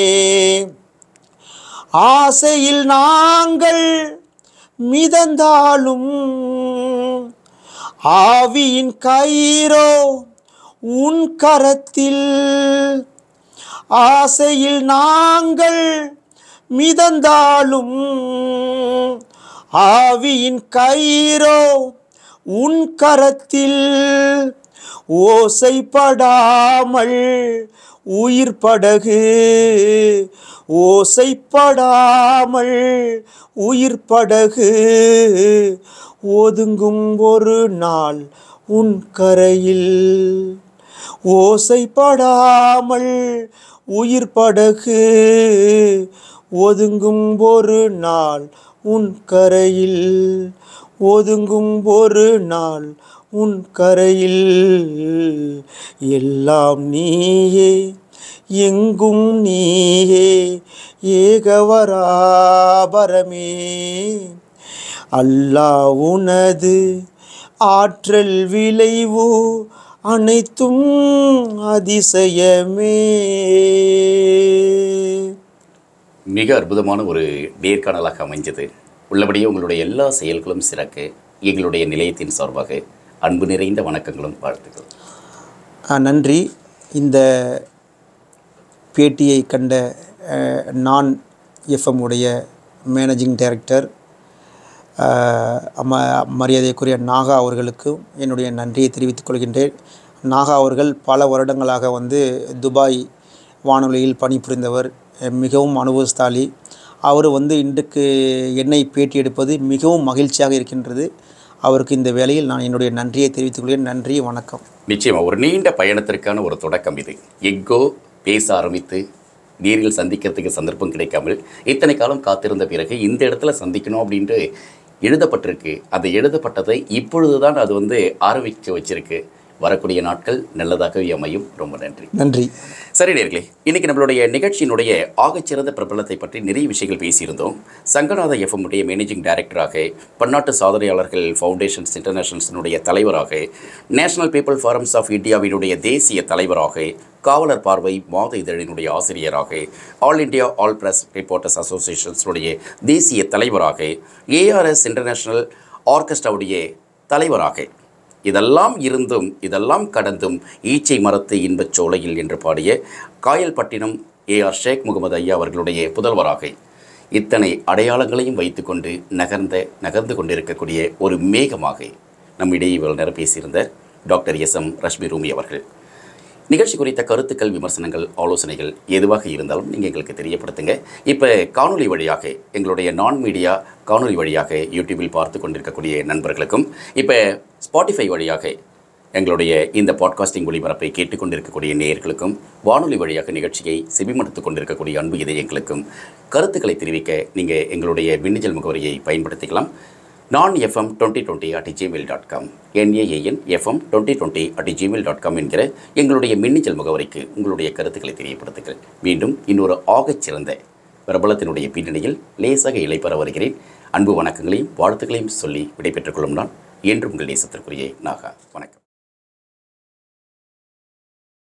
ஆசையில் நாங்கள் மிதந்தாலும் ஆவியின் கயிறோ உன் கரத்தில் ஆசையில் நாங்கள் மிதந்தாலும் ஆவியின் கயிறோ உன் கரத்தில் ஓசைப்படாமல் உயிர் படகு ஓசைப்படாமல் உயிர் படகு ஒதுங்கும் ஒரு நாள் உன் கரையில் ஓசைப்படாமல் உயிர் படகு ஒதுங்கும் ஒரு நாள் உன் கரையில் ஒதுங்கும் ஒரு நாள் உன் கரையில் எல்லாம் நீயே எங்கும் நீயே ஏகவராபரமே அல்லாஹ் உனது ஆற்றல் விளைவு அனைத்தும் அதிசயமே மிக அற்புதமான ஒரு நேர்காணலாக அமைஞ்சது உள்ளபடியே உங்களுடைய எல்லா செயல்களும் சிறக்க எங்களுடைய நிலையத்தின் சார்பாக அன்பு நிறைந்த வணக்கங்களும் வாழ்த்துக்கள் ஆ, நன்றி இந்த பேட்டியை கண்ட அஹ், நான் எஃப்எம் உடைய மேனேஜிங் டைரக்டர் அஹ், ம மரியாதைக்குரிய நாகா அவர்களுக்கும் என்னுடைய நன்றியை தெரிவித்துக் கொள்கின்றேன் நாகா அவர்கள் பல வருடங்களாக வந்து துபாய் வானொலியில் பணிபுரிந்தவர் அஹ், மிகவும் அனுபவஸ்தாலி அவர் வந்து இன்றைக்கு என்னை பேட்டி எடுப்பது மிகவும் மகிழ்ச்சியாக இருக்கின்றது அவருக்கு இந்த வேளையில் நான் என்னுடைய நன்றியை தெரிவித்துக் கொள்கிறேன் நன்றி வணக்கம் நிச்சயமா ஒரு நீண்ட பயணத்திற்கான ஒரு தொடக்கம் இது எங்கோ பேச ஆரம்பித்து நேரில் சந்திக்கிறதுக்கு சந்தர்ப்பம் கிடைக்காமல் இத்தனை காலம் காத்திருந்த பிறகு இந்த இடத்துல சந்திக்கணும் அப்படின்ட்டு எழுதப்பட்டிருக்கு அது எழுதப்பட்டதை இப்பொழுதுதான் அது வந்து ஆரம்பிக்க வச்சிருக்கு வரக்கூடிய நாட்கள் நல்லதாகவே அமையும் ரொம்ப நன்றி நன்றி சரி நேர்களே இன்னைக்கு நம்மளுடைய நிகழ்ச்சியினுடைய ஆகச்சிறந்த பிரபலத்தை பற்றி நிறைய விஷயங்கள் பேசியிருந்தோம் சங்கநாத எஃப்எம் உடைய மேனேஜிங் டைரக்டராக பன்னாட்டு சாதனையாளர்கள் ஃபவுண்டேஷன்ஸ் இன்டர்நேஷனல்ஸினுடைய தலைவராக நேஷனல் பீப்புள் ஃபாரம்ஸ் ஆஃப் இந்தியாவினுடைய தேசிய தலைவராக காவலர் பார்வை மாத இதழினுடைய ஆசிரியராக all India all press reporters அசோசியேஷன்ஸுடைய தேசிய தலைவராக ஏஆர்எஸ் இன்டர்நேஷனல் ஆர்கெஸ்ட்ராவுடைய தலைவராக இதெல்லாம் இருந்தும் இதெல்லாம் கடந்தும் ஈச்சை மரத்து இன்பச் சோலையில் என்று பாடிய காயல்பட்டினம் ஏஆர் ஷேக் முகமது ஐயா அவர்களுடைய புதல்வராக இத்தனை அடையாளங்களையும் வைத்துக்கொண்டு நகர்ந்த நகர்ந்து கொண்டிருக்கக்கூடிய ஒரு மேகமாக நம்மிடையே இவ்வளவு நேரம் பேசியிருந்த doctor S M Rashmi Rumi அவர்கள் நிகழ்ச்சி குறித்த கருத்துக்கள் விமர்சனங்கள் ஆலோசனைகள் எதுவாக இருந்தாலும் நீங்கள் எங்களுக்கு தெரியப்படுத்துங்க இப்போ காணொளி வழியாக எங்களுடைய நான் மீடியா காணொளி வழியாக யூடியூபில் பார்த்து கொண்டிருக்கக்கூடிய நண்பர்களுக்கும் இப்போ ஸ்பாட்டிஃபை வழியாக எங்களுடைய இந்த பாட்காஸ்டிங் ஒளிபரப்பை கேட்டுக்கொண்டிருக்கக்கூடிய நேயர்களுக்கும் வானொலி வழியாக நிகழ்ச்சியை செவிமடுத்துக் கொண்டிருக்கக்கூடிய அன்பு இதயங்களுக்கும் கருத்துக்களை தெரிவிக்க நீங்கள் எங்களுடைய மின்னஞ்சல் முகவரியை பயன்படுத்திக்கலாம் நான் FM twenty twenty at Gmail dot com என்ஏஏஎன் FM twenty twenty at Gmail dot com என்கிற எங்களுடைய மின்னஞ்சல் முகவரிக்கு உங்களுடைய கருத்துக்களை தெரியப்படுத்துங்கள் மீண்டும் இன்னொரு ஆகச் சிறந்த பிரபலத்தினுடைய பின்னணியில் லேசாக இலைப்பெற வருகிறேன் அன்பு வணக்கங்களையும் வாழ்த்துக்களையும் சொல்லி விடைபெற்றுக் கொள்ளும் நான் என்று உங்கள் நேசத்திற்குரிய நாகா வணக்கம்